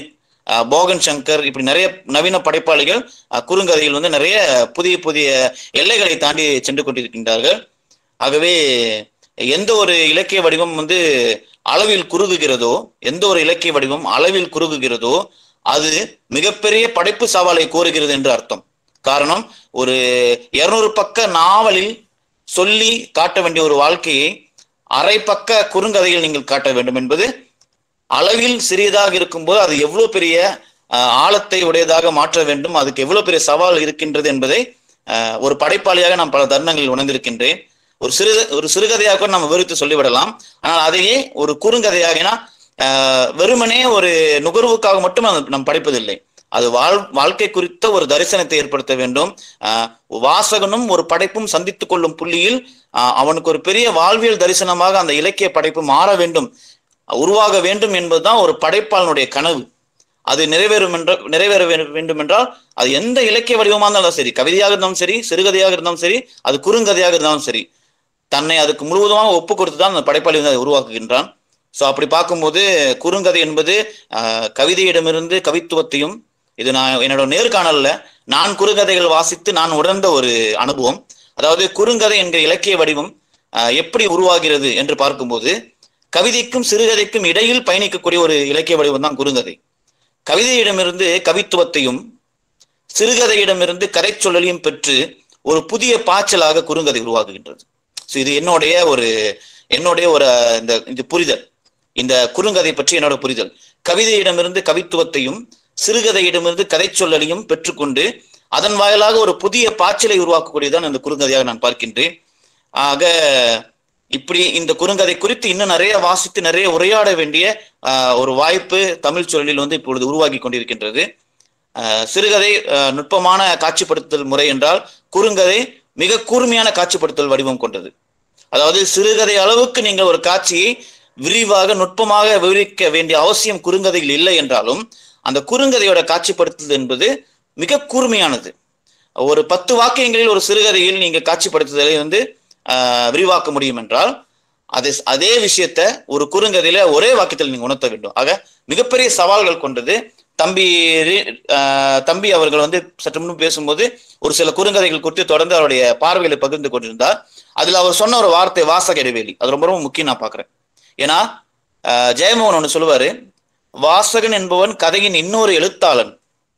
Speaker 5: அஹ், போகன் சங்கர் இப்படி நிறைய நவீன படைப்பாளிகள் அஹ், குறுங்கதையில் வந்து நிறைய புதிய புதிய எல்லைகளை தாண்டி சென்று கொண்டிருக்கின்றார்கள் ஆகவே எந்த ஒரு இலக்கிய வடிவம் வந்து அளவில் குறுகுகிறதோ எந்த ஒரு இலக்கிய வடிவம் அளவில் குறுகுகிறதோ அது மிகப்பெரிய படைப்பு சவாலை கோருகிறது என்று அர்த்தம் காரணம் ஒரு இருநூறு பக்க நாவலில் சொல்லி காட்ட வேண்டிய ஒரு வாழ்க்கையை அரை பக்க குறுங்கதையில் நீங்கள் காட்ட வேண்டும் என்பது அளவில் சிறியதாக இருக்கும்போது அது எவ்வளவு பெரிய அஹ், ஆழத்தை உடையதாக மாற்ற வேண்டும் அதுக்கு எவ்வளவு பெரிய சவால் இருக்கின்றது என்பதை அஹ், ஒரு படைப்பாளியாக நான் பல தருணங்களில் உணர்ந்திருக்கின்றேன் ஒரு சிறு ஒரு சிறுகதையாக கூட நம்ம விவரித்து சொல்லிவிடலாம் ஆனால் அதையே ஒரு குறுங்கதையாக ஏன்னா, அஹ், வெறுமனே ஒரு நுகர்வுக்காக மட்டும் அது நாம் படிப்பதில்லை அது வாழ் வாழ்க்கை குறித்த ஒரு தரிசனத்தை ஏற்படுத்த வேண்டும் அஹ், வாசகனும் ஒரு படைப்பும் சந்தித்துக் கொள்ளும் புள்ளியில் அஹ், அவனுக்கு ஒரு பெரிய வாழ்வியல் தரிசனமாக அந்த இலக்கிய படைப்பு மாற வேண்டும் உருவாக வேண்டும் என்பதுதான் ஒரு படைப்பாளனுடைய கனவு அது நிறைவேறும் என்ற நிறைவேற வே- வேண்டும் என்றால் அது எந்த இலக்கிய வடிவமாக இருந்தாலும் சரி கவிதையாக இருந்தாலும் சரி சிறுகதையாக இருந்தாலும் சரி அது குறுங்கதையாக இருந்தாலும் சரி தன்னை அதுக்கு முழுவதுமாக ஒப்பு கொடுத்து தான் அந்த படைப்பாளி வந்து அதை உருவாக்குகின்றான் ஸோ அப்படி பார்க்கும்போது குறுங்கதை என்பது ஆஹ், கவிதையிடமிருந்து கவித்துவத்தையும் இது நான் என்னோட நேர்காணல்ல நான் குறுங்கதைகள் வாசித்து நான் உணர்ந்த ஒரு அனுபவம் அதாவது குறுங்கதை என்கிற இலக்கிய வடிவம் ஆஹ், எப்படி உருவாகிறது என்று பார்க்கும்போது கவிதைக்கும் சிறுகதைக்கும் இடையில் பயணிக்கக்கூடிய ஒரு இலக்கிய வடிவம் தான் குறுங்கதை கவிதையிடமிருந்து கவித்துவத்தையும் சிறுகதையிடமிருந்து கதை சொல்லலையும் பெற்று ஒரு புதிய பாய்ச்சலாக குறுங்கதை உருவாகுகின்றது ஸோ இது என்னுடைய ஒரு என்னுடைய ஒரு இந்த இந்த புரிதல் இந்த குறுங்கதை பற்றி என்னோட புரிதல் கவிதையிடமிருந்து கவித்துவத்தையும் சிறுகதையிடமிருந்து கதை சொல்லலையும் பெற்றுக்கொண்டு அதன் வாயிலாக ஒரு புதிய பாய்ச்சலை உருவாக்கக்கூடியதான் இந்த குறுங்கதையாக நான் பார்க்கின்றேன் ஆக இப்படி இந்த குறுங்கதை குறித்து இன்னும் நிறைய வாசித்து நிறைய உரையாட வேண்டிய ஆஹ், ஒரு வாய்ப்பு தமிழ் சொல்லில் வந்து இப்பொழுது உருவாகி கொண்டிருக்கின்றது ஆஹ், சிறுகதை ஆஹ், நுட்பமான காட்சிப்படுத்தல் முறை என்றால் குறுங்கதை மிக கூர்மையான காட்சிப்படுத்தல் வடிவம் கொண்டது அதாவது சிறுகதை அளவுக்கு நீங்கள் ஒரு காட்சியை விரிவாக நுட்பமாக விவரிக்க வேண்டிய அவசியம் குறுங்கதையில் இல்லை என்றாலும் அந்த குறுங்கதையோட காட்சிப்படுத்துதல் என்பது மிக கூர்மையானது ஒரு பத்து வாக்கியங்களில் ஒரு சிறுகதையில் நீங்க காட்சிப்படுத்துதலை வந்து ஆஹ், விரிவாக்க முடியும் என்றால் அது அதே விஷயத்த ஒரு குறுங்கதையில ஒரே வாக்கியத்தில் நீங்க உணர்த்த வேண்டும் ஆக மிகப்பெரிய சவால்கள் கொண்டது தம்பி ரி- ஆஹ், தம்பி அவர்கள் வந்து சற்று முன்பு பேசும்போது ஒரு சில குறுங்கதைகள் குறித்து தொடர்ந்து அவருடைய பார்வைகளை பகிர்ந்து கொண்டிருந்தார் அதுல அவர் சொன்ன ஒரு வார்த்தை வாசக இடைவெளி அது ரொம்ப ரொம்ப முக்கியம் நான் பாக்குறேன் ஏன்னா ஆஹ், ஜெயமோகன் ஒன்று சொல்லுவாரு வாசகன் என்பவன் கதையின் இன்னொரு எழுத்தாளன்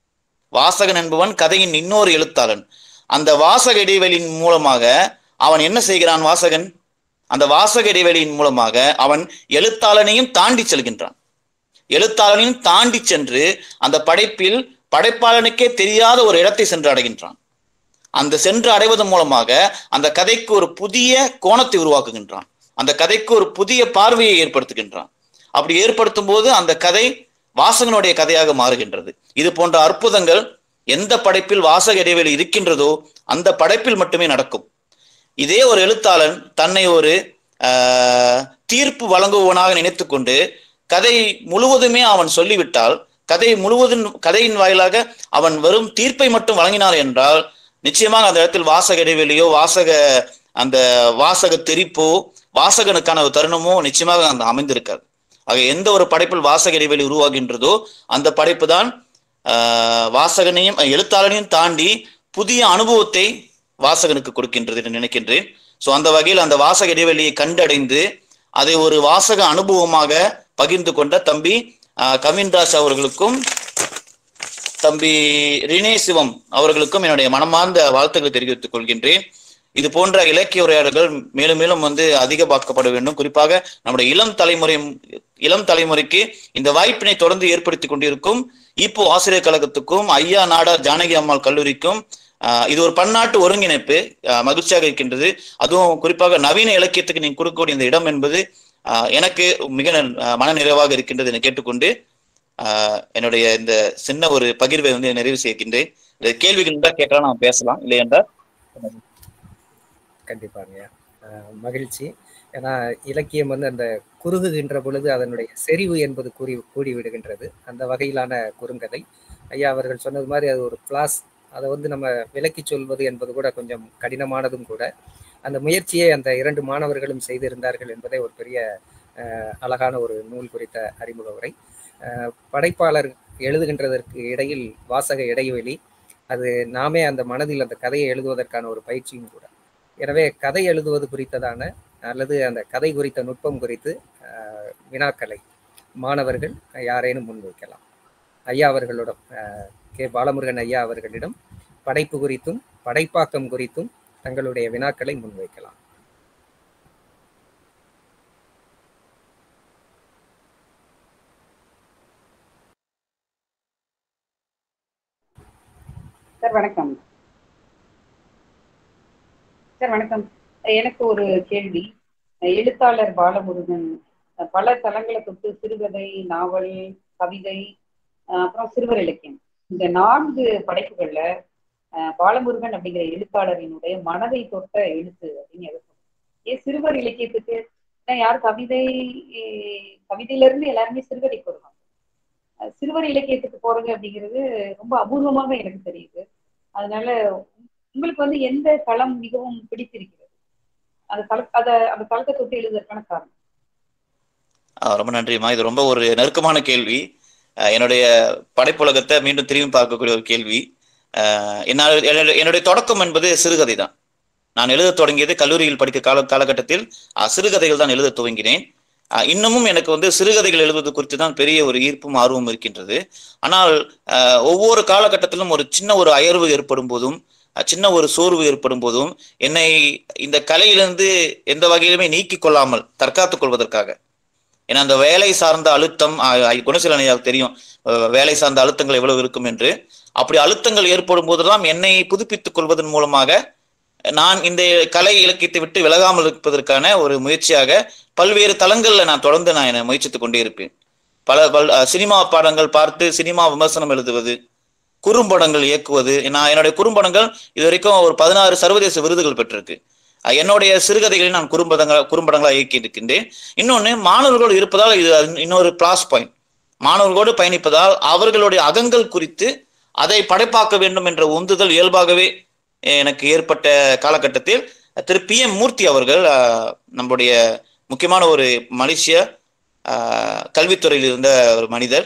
Speaker 5: வாசகன் என்பவன் கதையின் இன்னொரு எழுத்தாளன் அந்த வாசக இடைவெளியின் மூலமாக அவன் என்ன செய்கிறான் வாசகன் அந்த வாசக இடைவெளியின் மூலமாக அவன் எழுத்தாளனையும் தாண்டி செல்கின்றான் எழுத்தாளனையும் தாண்டி சென்று அந்த படைப்பில் படைப்பாளனுக்கே தெரியாத ஒரு இடத்தை சென்று அடைகின்றான் அந்த சென்று அடைவதன் மூலமாக அந்த கதைக்கு ஒரு புதிய கோணத்தை உருவாக்குகின்றான் அந்த கதைக்கு ஒரு புதிய பார்வையை ஏற்படுத்துகின்றான் அப்படி ஏற்படுத்தும் போது அந்த கதை வாசகனுடைய கதையாக மாறுகின்றது இது போன்ற அற்புதங்கள் எந்த படைப்பில் வாசக இடைவெளி இருக்கின்றதோ அந்த படைப்பில் மட்டுமே நடக்கும் இதே ஒரு எழுத்தாளன் தன்னை ஒரு ஆஹ், தீர்ப்பு வழங்குபவனாக நினைத்துக்கொண்டு கதை முழுவதுமே அவன் சொல்லிவிட்டால் கதை முழுவதும் கதையின் வாயிலாக அவன் வெறும் தீர்ப்பை மட்டும் வழங்கினார் என்றால் நிச்சயமாக அந்த இடத்தில் வாசக இடைவெளியோ வாசக அந்த வாசக தெரிப்போ வாசகனுக்கான ஒரு தருணமோ நிச்சயமாக அந்த அமைந்திருக்காது ஆக எந்த ஒரு படைப்பில் வாசக இடைவெளி உருவாகின்றதோ அந்த படைப்பு தான் ஆஹ், வாசகனையும் எழுத்தாளனையும் தாண்டி புதிய அனுபவத்தை வாசகனுக்கு கொடுக்கின்றது என்று நினைக்கின்றேன் ஸோ அந்த வகையில் அந்த வாசக இடைவெளியை கண்டடைந்து அதை ஒரு வாசக அனுபவமாக பகிர்ந்து கொண்ட தம்பி ஆஹ், கவின்தாஸ் அவர்களுக்கும் தம்பி ரினே சிவம் அவர்களுக்கும் என்னுடைய மனமார்ந்த வாழ்த்துக்களை தெரிவித்துக் கொள்கின்றேன் இது போன்ற இலக்கிய உரையாடல்கள் மேலும் மேலும் வந்து அதிகமாக்கப்பட வேண்டும் குறிப்பாக நம்முடைய இளம் தலைமுறை இளம் தலைமுறைக்கு இந்த வாய்ப்பினை தொடர்ந்து ஏற்படுத்தி கொண்டிருக்கும் இப்போ ஆசிரியர் கழகத்துக்கும் ஐயா நாடார் ஜானகி அம்மாள் கல்லூரிக்கும் ஆஹ், இது ஒரு பன்னாட்டு ஒருங்கிணைப்பு ஆஹ், மகிழ்ச்சியாக இருக்கின்றது அதுவும் குறிப்பாக நவீன இலக்கியத்துக்கு நீங்க கொடுக்கக்கூடிய இந்த இடம் என்பது ஆஹ், எனக்கு மிக ஆஹ், மன நிறைவாக இருக்கின்றது என கேட்டுக்கொண்டு ஆஹ், என்னுடைய இந்த சின்ன ஒரு பகிர்வை வந்து நிறைவு செய்கின்றேன் இந்த கேள்விகள் இருந்தால் கேட்கலாம் நான் பேசலாம் இல்லை என்றால்
Speaker 2: கண்டிப்பாங்க அஹ் மகிழ்ச்சி ஏன்னா இலக்கியம் வந்து அந்த குறுகுகின்ற பொழுது அதனுடைய செறிவு என்பது கூறி கூடி விடுகின்றது அந்த வகையிலான குறுங்கதை ஐயா அவர்கள் சொன்னது மாதிரி அது ஒரு கிளாஸ் அதை வந்து நம்ம விலக்கி சொல்வது என்பது கூட கொஞ்சம் கடினமானதும் கூட அந்த முயற்சியை அந்த இரண்டு மாணவர்களும் செய்திருந்தார்கள் என்பதே ஒரு பெரிய அஹ், அழகான ஒரு நூல் குறித்த அறிமுக உரை அஹ், படைப்பாளர் எழுதுகின்றதற்கு இடையில் வாசக இடைவெளி அது நாமே அந்த மனதில் அந்த கதையை எழுதுவதற்கான ஒரு பயிற்சியும் கூட எனவே கதை எழுதுவது குறித்ததான அல்லது அந்த கதை குறித்த நுட்பம் குறித்து அஹ், வினாக்களை மாணவர்கள் யாரேனும் முன்வைக்கலாம் ஐயா அவர்களிடம் அஹ், கே பாலமுருகன் ஐயா அவர்களிடம் படைப்பு குறித்தும் படைப்பாக்கம் குறித்தும் தங்களுடைய வினாக்களை முன்வைக்கலாம்
Speaker 1: சார் வணக்கம் சார் வணக்கம் எனக்கு ஒரு கேள்வி எழுத்தாளர் பாலமுருகன் பல தளங்களை தொட்டு சிறுகதை நாவல் கவிதை அஹ் அப்புறம் சிறுவர் இலக்கியம் இந்த நான்கு படைப்புகள்ல அஹ் பாலமுருகன் அப்படிங்கிற எழுத்தாளரினுடைய மனதை தொட்ட எழுத்து அப்படின்னு எதை சொல்றோம் ஏன் சிறுவர் இலக்கியத்துக்கு ஏன்னா யார் கவிதை அஹ் கவிதையில இருந்து எல்லாருமே சிறுகதைக்கு வருவாங்க அஹ் சிறுவர் இலக்கியத்துக்கு போறது அப்படிங்கிறது ரொம்ப அபூர்வமாக எனக்கு தெரியுது அதனால உங்களுக்கு வந்து எந்த களம் மிகவும் பிடித்திருக்கிறது அந்த தள அத அந்த தளத்தை தொட்டு எழுதுவதற்கான காரணம்
Speaker 5: ஆஹ் ரொம்ப நன்றிம்மா இது ரொம்ப ஒரு நெருக்கமான கேள்வி ஆஹ் என்னுடைய படைப்புலகத்தை மீண்டும் திரும்பி பார்க்கக்கூடிய ஒரு கேள்வி ஆஹ் என்னால் என்னுடைய என்னுடைய தொடக்கம் என்பது சிறுகதை தான் நான் எழுத தொடங்கியது கல்லூரியில் படிக்க கால காலகட்டத்தில் ஆஹ் சிறுகதைகள் தான் எழுத துவங்கினேன் ஆஹ் இன்னமும் எனக்கு வந்து சிறுகதைகள் எழுதுவது குறித்து தான் பெரிய ஒரு ஈர்ப்பும் ஆர்வம் இருக்கின்றது ஆனால் ஆஹ் ஒவ்வொரு காலகட்டத்திலும் ஒரு சின்ன ஒரு அயர்வு ஏற்படும் போதும் அஹ் சின்ன ஒரு சோர்வு ஏற்படும் போதும் என்னை இந்த கலையிலிருந்து எந்த வகையிலுமே நீக்கிக் கொள்ளாமல் தற்காத்துக் கொள்வதற்காக ஏன்னா அந்த வேலை சார்ந்த அழுத்தம் ஆஹ் ஆஹ் குணசீலன் ஐயாவுக்கு தெரியும் அஹ் வேலை சார்ந்த அழுத்தங்கள் எவ்வளவு இருக்கும் என்று அப்படி அழுத்தங்கள் ஏற்படும் போதெல்லாம் என்னை புதுப்பித்துக் கொள்வதன் மூலமாக நான் இந்த கலை இலக்கியத்தை விட்டு விலகாமல் இருப்பதற்கான ஒரு முயற்சியாக பல்வேறு தளங்கள்ல நான் தொடர்ந்து நான் என்னை முயற்சித்துக் கொண்டே இருப்பேன் பல பல் அஹ் சினிமா பாடங்கள் பார்த்து சினிமா விமர்சனம் எழுதுவது குறும்படங்கள் இயக்குவது நான் என்னுடைய குறும்படங்கள் இது வரைக்கும் ஒரு பதினாறு சர்வதேச விருதுகள் பெற்றிருக்கு அஹ் என்னுடைய சிறுகதைகளை நான் குறும்படங்கள் குறும்படங்களா இயக்கி இருக்கின்றேன் இன்னொன்னு மாணவர்கள் இருப்பதால் இது இன்னொரு பிளாஸ் பாயிண்ட் மாணவர்களோடு பயணிப்பதால் அவர்களுடைய அகங்கள் குறித்து அதை படைப்பாக்க வேண்டும் என்ற உந்துதல் இயல்பாகவே எனக்கு ஏற்பட்ட காலகட்டத்தில் திரு பி எம் மூர்த்தி அவர்கள் அஹ், நம்முடைய முக்கியமான ஒரு மலேசிய அஹ், கல்வித்துறையில் இருந்த ஒரு மனிதர்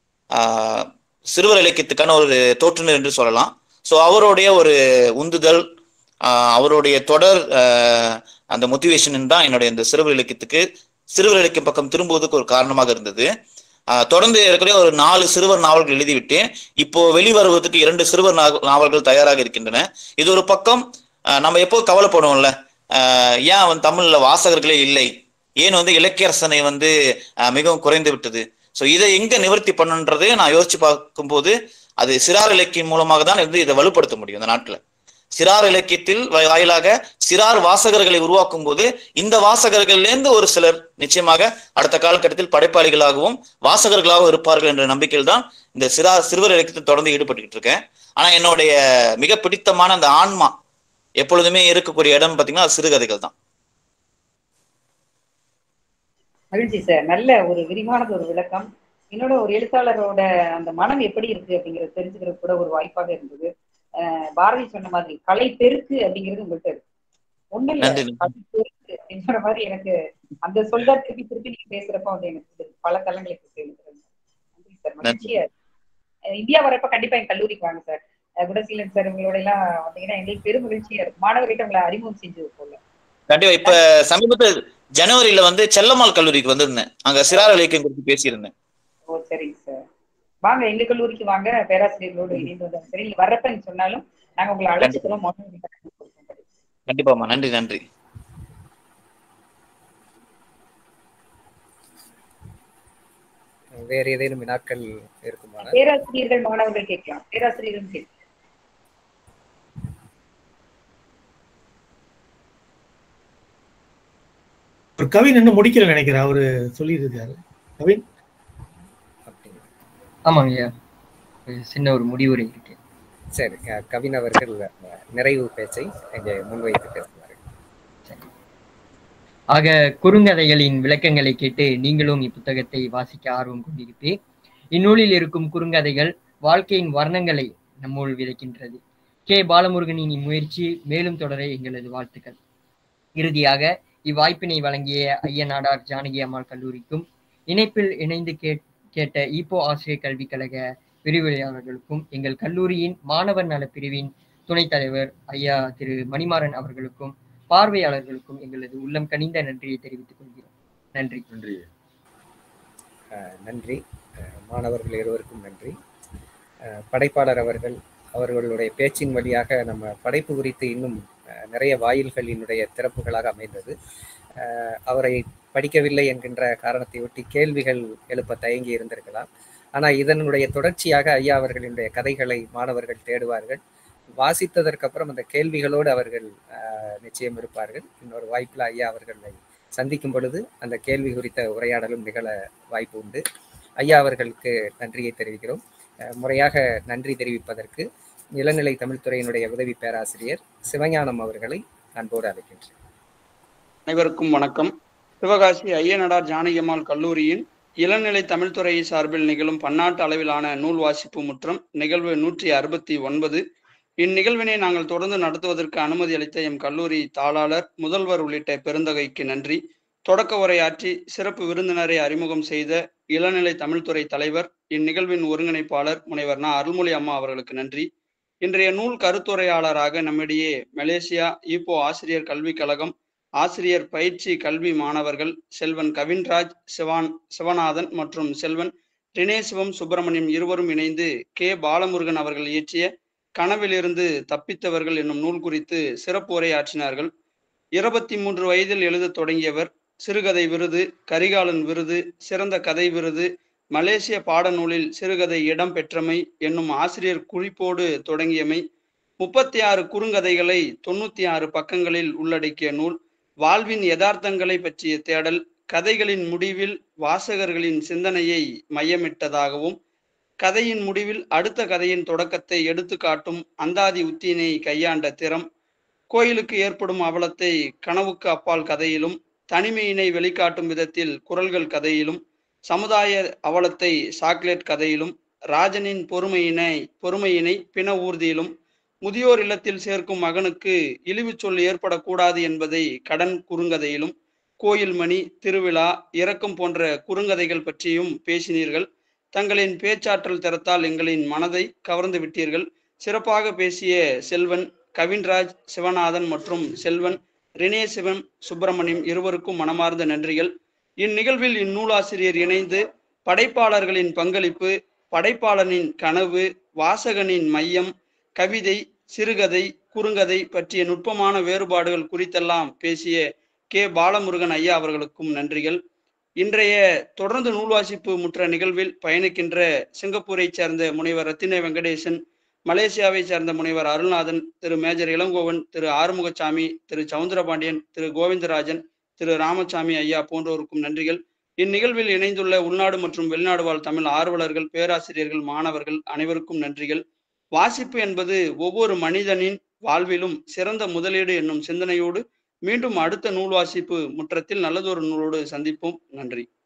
Speaker 5: அஹ், சிறுவர் இலக்கியத்துக்கான ஒரு தோற்றுநர் என்று சொல்லலாம் ஸோ அவருடைய ஒரு உந்துதல் ஆஹ் அவருடைய தொடர் ஆஹ் அந்த மோட்டிவேஷன் தான் என்னுடைய இந்த சிறுவர் இலக்கியத்துக்கு சிறுவர் இலக்கியம் பக்கம் திரும்புவதற்கு ஒரு காரணமாக இருந்தது ஆஹ் தொடர்ந்து ஏற்கனவே ஒரு நாலு சிறுவர் நாவல்கள் எழுதிவிட்டேன் இப்போ வெளிவருவதற்கு இரண்டு சிறுவர் நாவ- நாவல்கள் தயாராக இருக்கின்றன இது ஒரு பக்கம் ஆஹ் நம்ம எப்போ கவலைப்படுவோம்ல ஆஹ் ஏன் வந்து தமிழ்ல வாசகர்களே இல்லை ஏன் வந்து இலக்கிய ரசனை வந்து ஆஹ் மிகவும் குறைந்து விட்டது ஸோ இதை எங்க நிவர்த்தி பண்ணுன்றது நான் யோசிச்சு பார்க்கும்போது அது சிறார் இலக்கியம் மூலமாக தான் வந்து இதை வலுப்படுத்த முடியும் இந்த நாட்டுல சிறார் இலக்கியத்தில் வா- வாயிலாக சிறார் வாசகர்களை உருவாக்கும் போது இந்த வாசகர்கள்லேருந்து ஒரு சிலர் நிச்சயமாக அடுத்த காலகட்டத்தில் படைப்பாளிகளாகவும் வாசகர்களாகவும் இருப்பார்கள் என்ற நம்பிக்கையில் தான் இந்த சிறார் சிறுவர் இலக்கியத்தில் தொடர்ந்து ஈடுபட்டுக்கிட்டு இருக்கேன் ஆனா என்னுடைய மிக பிடித்தமான அந்த ஆன்மா எப்பொழுதுமே இருக்கக்கூடிய இடம் பார்த்தீங்கன்னா அது சிறுகதைகள் தான்
Speaker 1: மகிழ்ச்சி சார் நல்ல ஒரு விரிவானது ஒரு விளக்கம் என்னோட ஒரு எழுத்தாளரோட அந்த மனம் எப்படி இருக்கு அப்படிங்கறது தெரிஞ்சுக்கிறது கூட ஒரு வாய்ப்பாக இருந்தது அஹ் பாரதி சொன்ன மாதிரி கலை பெருக்கு அப்படிங்கிறது உங்கள்கிட்ட இருக்கு ஒண்ணு இல்ல
Speaker 5: நன்றி
Speaker 1: கலை பெருக்கு என்னோட மாதிரி எனக்கு அந்த சொல்ல திருப்பி திருப்பி நீங்க பேசுறப்ப வந்து எனக்கு இது பல தளங்களுக்கு தெரிவிக்கிறது நன்றி சார் மகிழ்ச்சியா இருக்கு. அஹ் இந்தியா வரப்ப கண்டிப்பா என் கல்லூரிக்கு வாங்க சார் அஹ் குணசீலன் சார் உங்களோட எல்லாம் வந்தீங்கன்னா எங்களுக்கு பெரும் மகிழ்ச்சியா இருக்கும் மாணவர்கிட்ட உங்களை அறிமுகம் செஞ்சு போல
Speaker 5: கண்டிப்பா இப்ப சமீபத்தில் ஜனவரியில வந்து செல்லம்மாள் கல்லூரிக்கு வந்திருந்தேன் அங்க சிறார் இலக்கியம் குறித்து பேசியிருந்தேன்
Speaker 1: ஓ சரிங்க சார் வாங்க எங்க கல்லூரிக்கு வாங்க பேராசிரியர்களோடு இணைந்து வந்தாலும் சரி நீங்க வர்றப்ப நீங்க சொன்னாலும் நாங்க உங்களை அழைச்சிக்கிறோம் மாணவர்கிட்ட கொடுப்போம்.
Speaker 5: கண்டிப்பாம்மா நன்றி நன்றி
Speaker 2: வேறு ஏதேனும் வினாக்கள் இருக்குமா
Speaker 1: பேராசிரியர்கள் மாணவர்கள் கேட்கலாம் பேராசிரியர்களும் கேட்கலாம்
Speaker 6: ஒரு கவின் இன்னும் முடிக்கல நினைக்கிறேன் அவரு சொல்லியிருக்காரு கவின்
Speaker 2: அப்படிங்களா
Speaker 3: ஆமாங்க ஐயா ஒரு சின்ன ஒரு முடிவுரை இருக்கு
Speaker 2: சரி க- கவின் அவர்கள் அஹ், நிறைவு பேச்சை இங்கே முன்வைத்து பேசுவார்கள்
Speaker 3: ஆக குறுங்கதைகளின் விளக்கங்களை கேட்டு நீங்களும் இப்புத்தகத்தை வாசிக்க ஆர்வம் கொண்டிருப்பீர் இந்நூலில் இருக்கும் குறுங்கதைகள் வாழ்க்கையின் வர்ணங்களை நம்முள் விதைக்கின்றது கே பாலமுருகனின் இம்முயற்சி மேலும் தொடர எங்களது வாழ்த்துக்கள் இறுதியாக இவ்வாய்ப்பினை வழங்கிய ஐயனாடார் ஜானகி அம்மாள் கல்லூரிக்கும் இணைப்பில் இணைந்து கேட் கேட்ட ஈப்போ ஆசிரியர் கல்விக் கழக விரிவுரையாளர்களுக்கும் எங்கள் கல்லூரியின் மாணவர் நல பிரிவின் துணைத் தலைவர் ஐயா திரு மணிமாறன் அவர்களுக்கும் பார்வையாளர்களுக்கும் எங்களது உள்ளம் கனிந்த நன்றியை தெரிவித்துக் கொள்கிறோம் நன்றி
Speaker 4: நன்றி
Speaker 2: அஹ் நன்றி அஹ் மாணவர்கள் இருவருக்கும் நன்றி அஹ் படைப்பாளர் அவர்கள் அவர்களுடைய பேச்சின் வழியாக நம்ம படைப்பு குறித்து இன்னும் அஹ் நிறைய வாயில்களினுடைய திறப்புகளாக அமைந்தது அஹ் அவரை படிக்கவில்லை என்கின்ற காரணத்தை ஒட்டி கேள்விகள் எழுப்ப தயங்கி இருந்திருக்கலாம் ஆனால் இதனுடைய தொடர்ச்சியாக ஐயா அவர்களினுடைய கதைகளை மாணவர்கள் தேடுவார்கள் வாசித்ததற்கு அப்புறம் அந்த கேள்விகளோடு அவர்கள் அஹ், நிச்சயம் இருப்பார்கள் இன்னொரு வாய்ப்பில் ஐயா அவர்களை சந்திக்கும் பொழுது அந்த கேள்வி குறித்த உரையாடலும் நிகழ வாய்ப்பு உண்டு ஐயா அவர்களுக்கு நன்றியை தெரிவிக்கிறோம் அஹ், முறையாக நன்றி தெரிவிப்பதற்கு இளநிலை தமிழ்துறையினுடைய உதவி பேராசிரியர் சிவஞானம் அவர்களை அன்போடு அழைக்கின்றேன்
Speaker 7: அனைவருக்கும் வணக்கம் சிவகாசி ஐயனடார் ஜானகியம்மாள் கல்லூரியின் இளநிலை தமிழ்துறை சார்பில் நிகழும் பன்னாட்டு அளவிலான நூல் வாசிப்பு முற்றம் நிகழ்வு நூற்றி அறுபத்தி ஒன்பது இந்நிகழ்வினை நாங்கள் தொடர்ந்து நடத்துவதற்கு அனுமதி அளித்த எம் கல்லூரி தாளாளர் முதல்வர் உள்ளிட்ட பெருந்தகைக்கு நன்றி தொடக்க உரையாற்றி சிறப்பு விருந்தினரை அறிமுகம் செய்த இளநிலை தமிழ்துறை தலைவர் இந்நிகழ்வின் ஒருங்கிணைப்பாளர் முனைவர் நா அருள்மொழி அம்மா அவர்களுக்கு நன்றி இன்றைய நூல் கருத்துரையாளராக நம்மிடையே மலேசியா ஈப்போ ஆசிரியர் கல்விக் கழகம் ஆசிரியர் பயிற்சி கல்வி மாணவர்கள் செல்வன் கவின்ராஜ் சிவான் சிவநாதன் மற்றும் செல்வன் ரினேசிவம் சுப்பிரமணியம் இருவரும் இணைந்து கே பாலமுருகன் அவர்கள் இயற்றிய கனவிலிருந்து தப்பித்தவர்கள் என்னும் நூல் குறித்து சிறப்பு உரையாற்றினார்கள் இருபத்தி மூன்று வயதில் எழுதத் தொடங்கியவர் சிறுகதை விருது கரிகாலன் விருது சிறந்த கதை விருது மலேசிய பாடநூலில் சிறுகதை இடம் பெற்றமை என்னும் ஆசிரியர் குறிப்போடு தொடங்கியமை முப்பத்தி ஆறு குறுங்கதைகளை தொண்ணூத்தி ஆறு பக்கங்களில் உள்ளடக்கிய நூல் வாழ்வின் யதார்த்தங்களை பற்றிய தேடல் கதைகளின் முடிவில் வாசகர்களின் சிந்தனையை மையமிட்டதாகவும் கதையின் முடிவில் அடுத்த கதையின் தொடக்கத்தை எடுத்து காட்டும் அந்தாதி உத்தியினை கையாண்ட திறம் கோயிலுக்கு ஏற்படும் அவலத்தை கனவுக்கு அப்பால் கதையிலும் தனிமையினை வெளிக்காட்டும் விதத்தில் குரல்கள் கதையிலும் சமுதாய அவலத்தை சாக்லேட் கதையிலும் ராஜனின் பொறுமையினை பொறுமையினை பிண ஊர்தியிலும் முதியோர் இல்லத்தில் சேர்க்கும் மகனுக்கு இழிவு சொல் ஏற்படக்கூடாது என்பதை கடன் குறுங்கதையிலும் கோயில் மணி திருவிழா இறக்கம் போன்ற குறுங்கதைகள் பற்றியும் பேசினீர்கள் தங்களின் பேச்சாற்றல் திறத்தால் எங்களின் மனதை கவர்ந்து விட்டீர்கள் சிறப்பாக பேசிய செல்வன் கவின்ராஜ் சிவநாதன் மற்றும் செல்வன் ரினே சிவன் சுப்பிரமணியம் இருவருக்கும் மனமார்ந்த நன்றிகள் இந்நிகழ்வில் இந்நூலாசிரியர் இணைந்து படைப்பாளர்களின் பங்களிப்பு படைப்பாளனின் கனவு வாசகனின் மையம் கவிதை சிறுகதை குறுங்கதை பற்றிய நுட்பமான வேறுபாடுகள் குறித்தெல்லாம் பேசிய கே பாலமுருகன் ஐயா அவர்களுக்கும் நன்றிகள் இன்றைய தொடர்ந்து நூல் வாசிப்பு முற்ற நிகழ்வில் பயணிக்கின்ற சிங்கப்பூரை சேர்ந்த முனைவர் ரத்தின வெங்கடேசன் மலேசியாவை சேர்ந்த முனைவர் அருள்நாதன் திரு மேஜர் இளங்கோவன் திரு ஆறுமுகசாமி திரு சவுந்தரபாண்டியன் திரு கோவிந்தராஜன் திரு ராமசாமி ஐயா போன்றோருக்கும் நன்றிகள் இந்நிகழ்வில் இணைந்துள்ள உள்நாடு மற்றும் வெளிநாடு வாழ் தமிழ் ஆர்வலர்கள் பேராசிரியர்கள் மாணவர்கள் அனைவருக்கும் நன்றிகள் வாசிப்பு என்பது ஒவ்வொரு மனிதனின் வாழ்விலும் சிறந்த முதலீடு என்னும் சிந்தனையோடு மீண்டும் அடுத்த நூல் வாசிப்பு முற்றத்தில் நல்லதொரு நூலோடு சந்திப்போம் நன்றி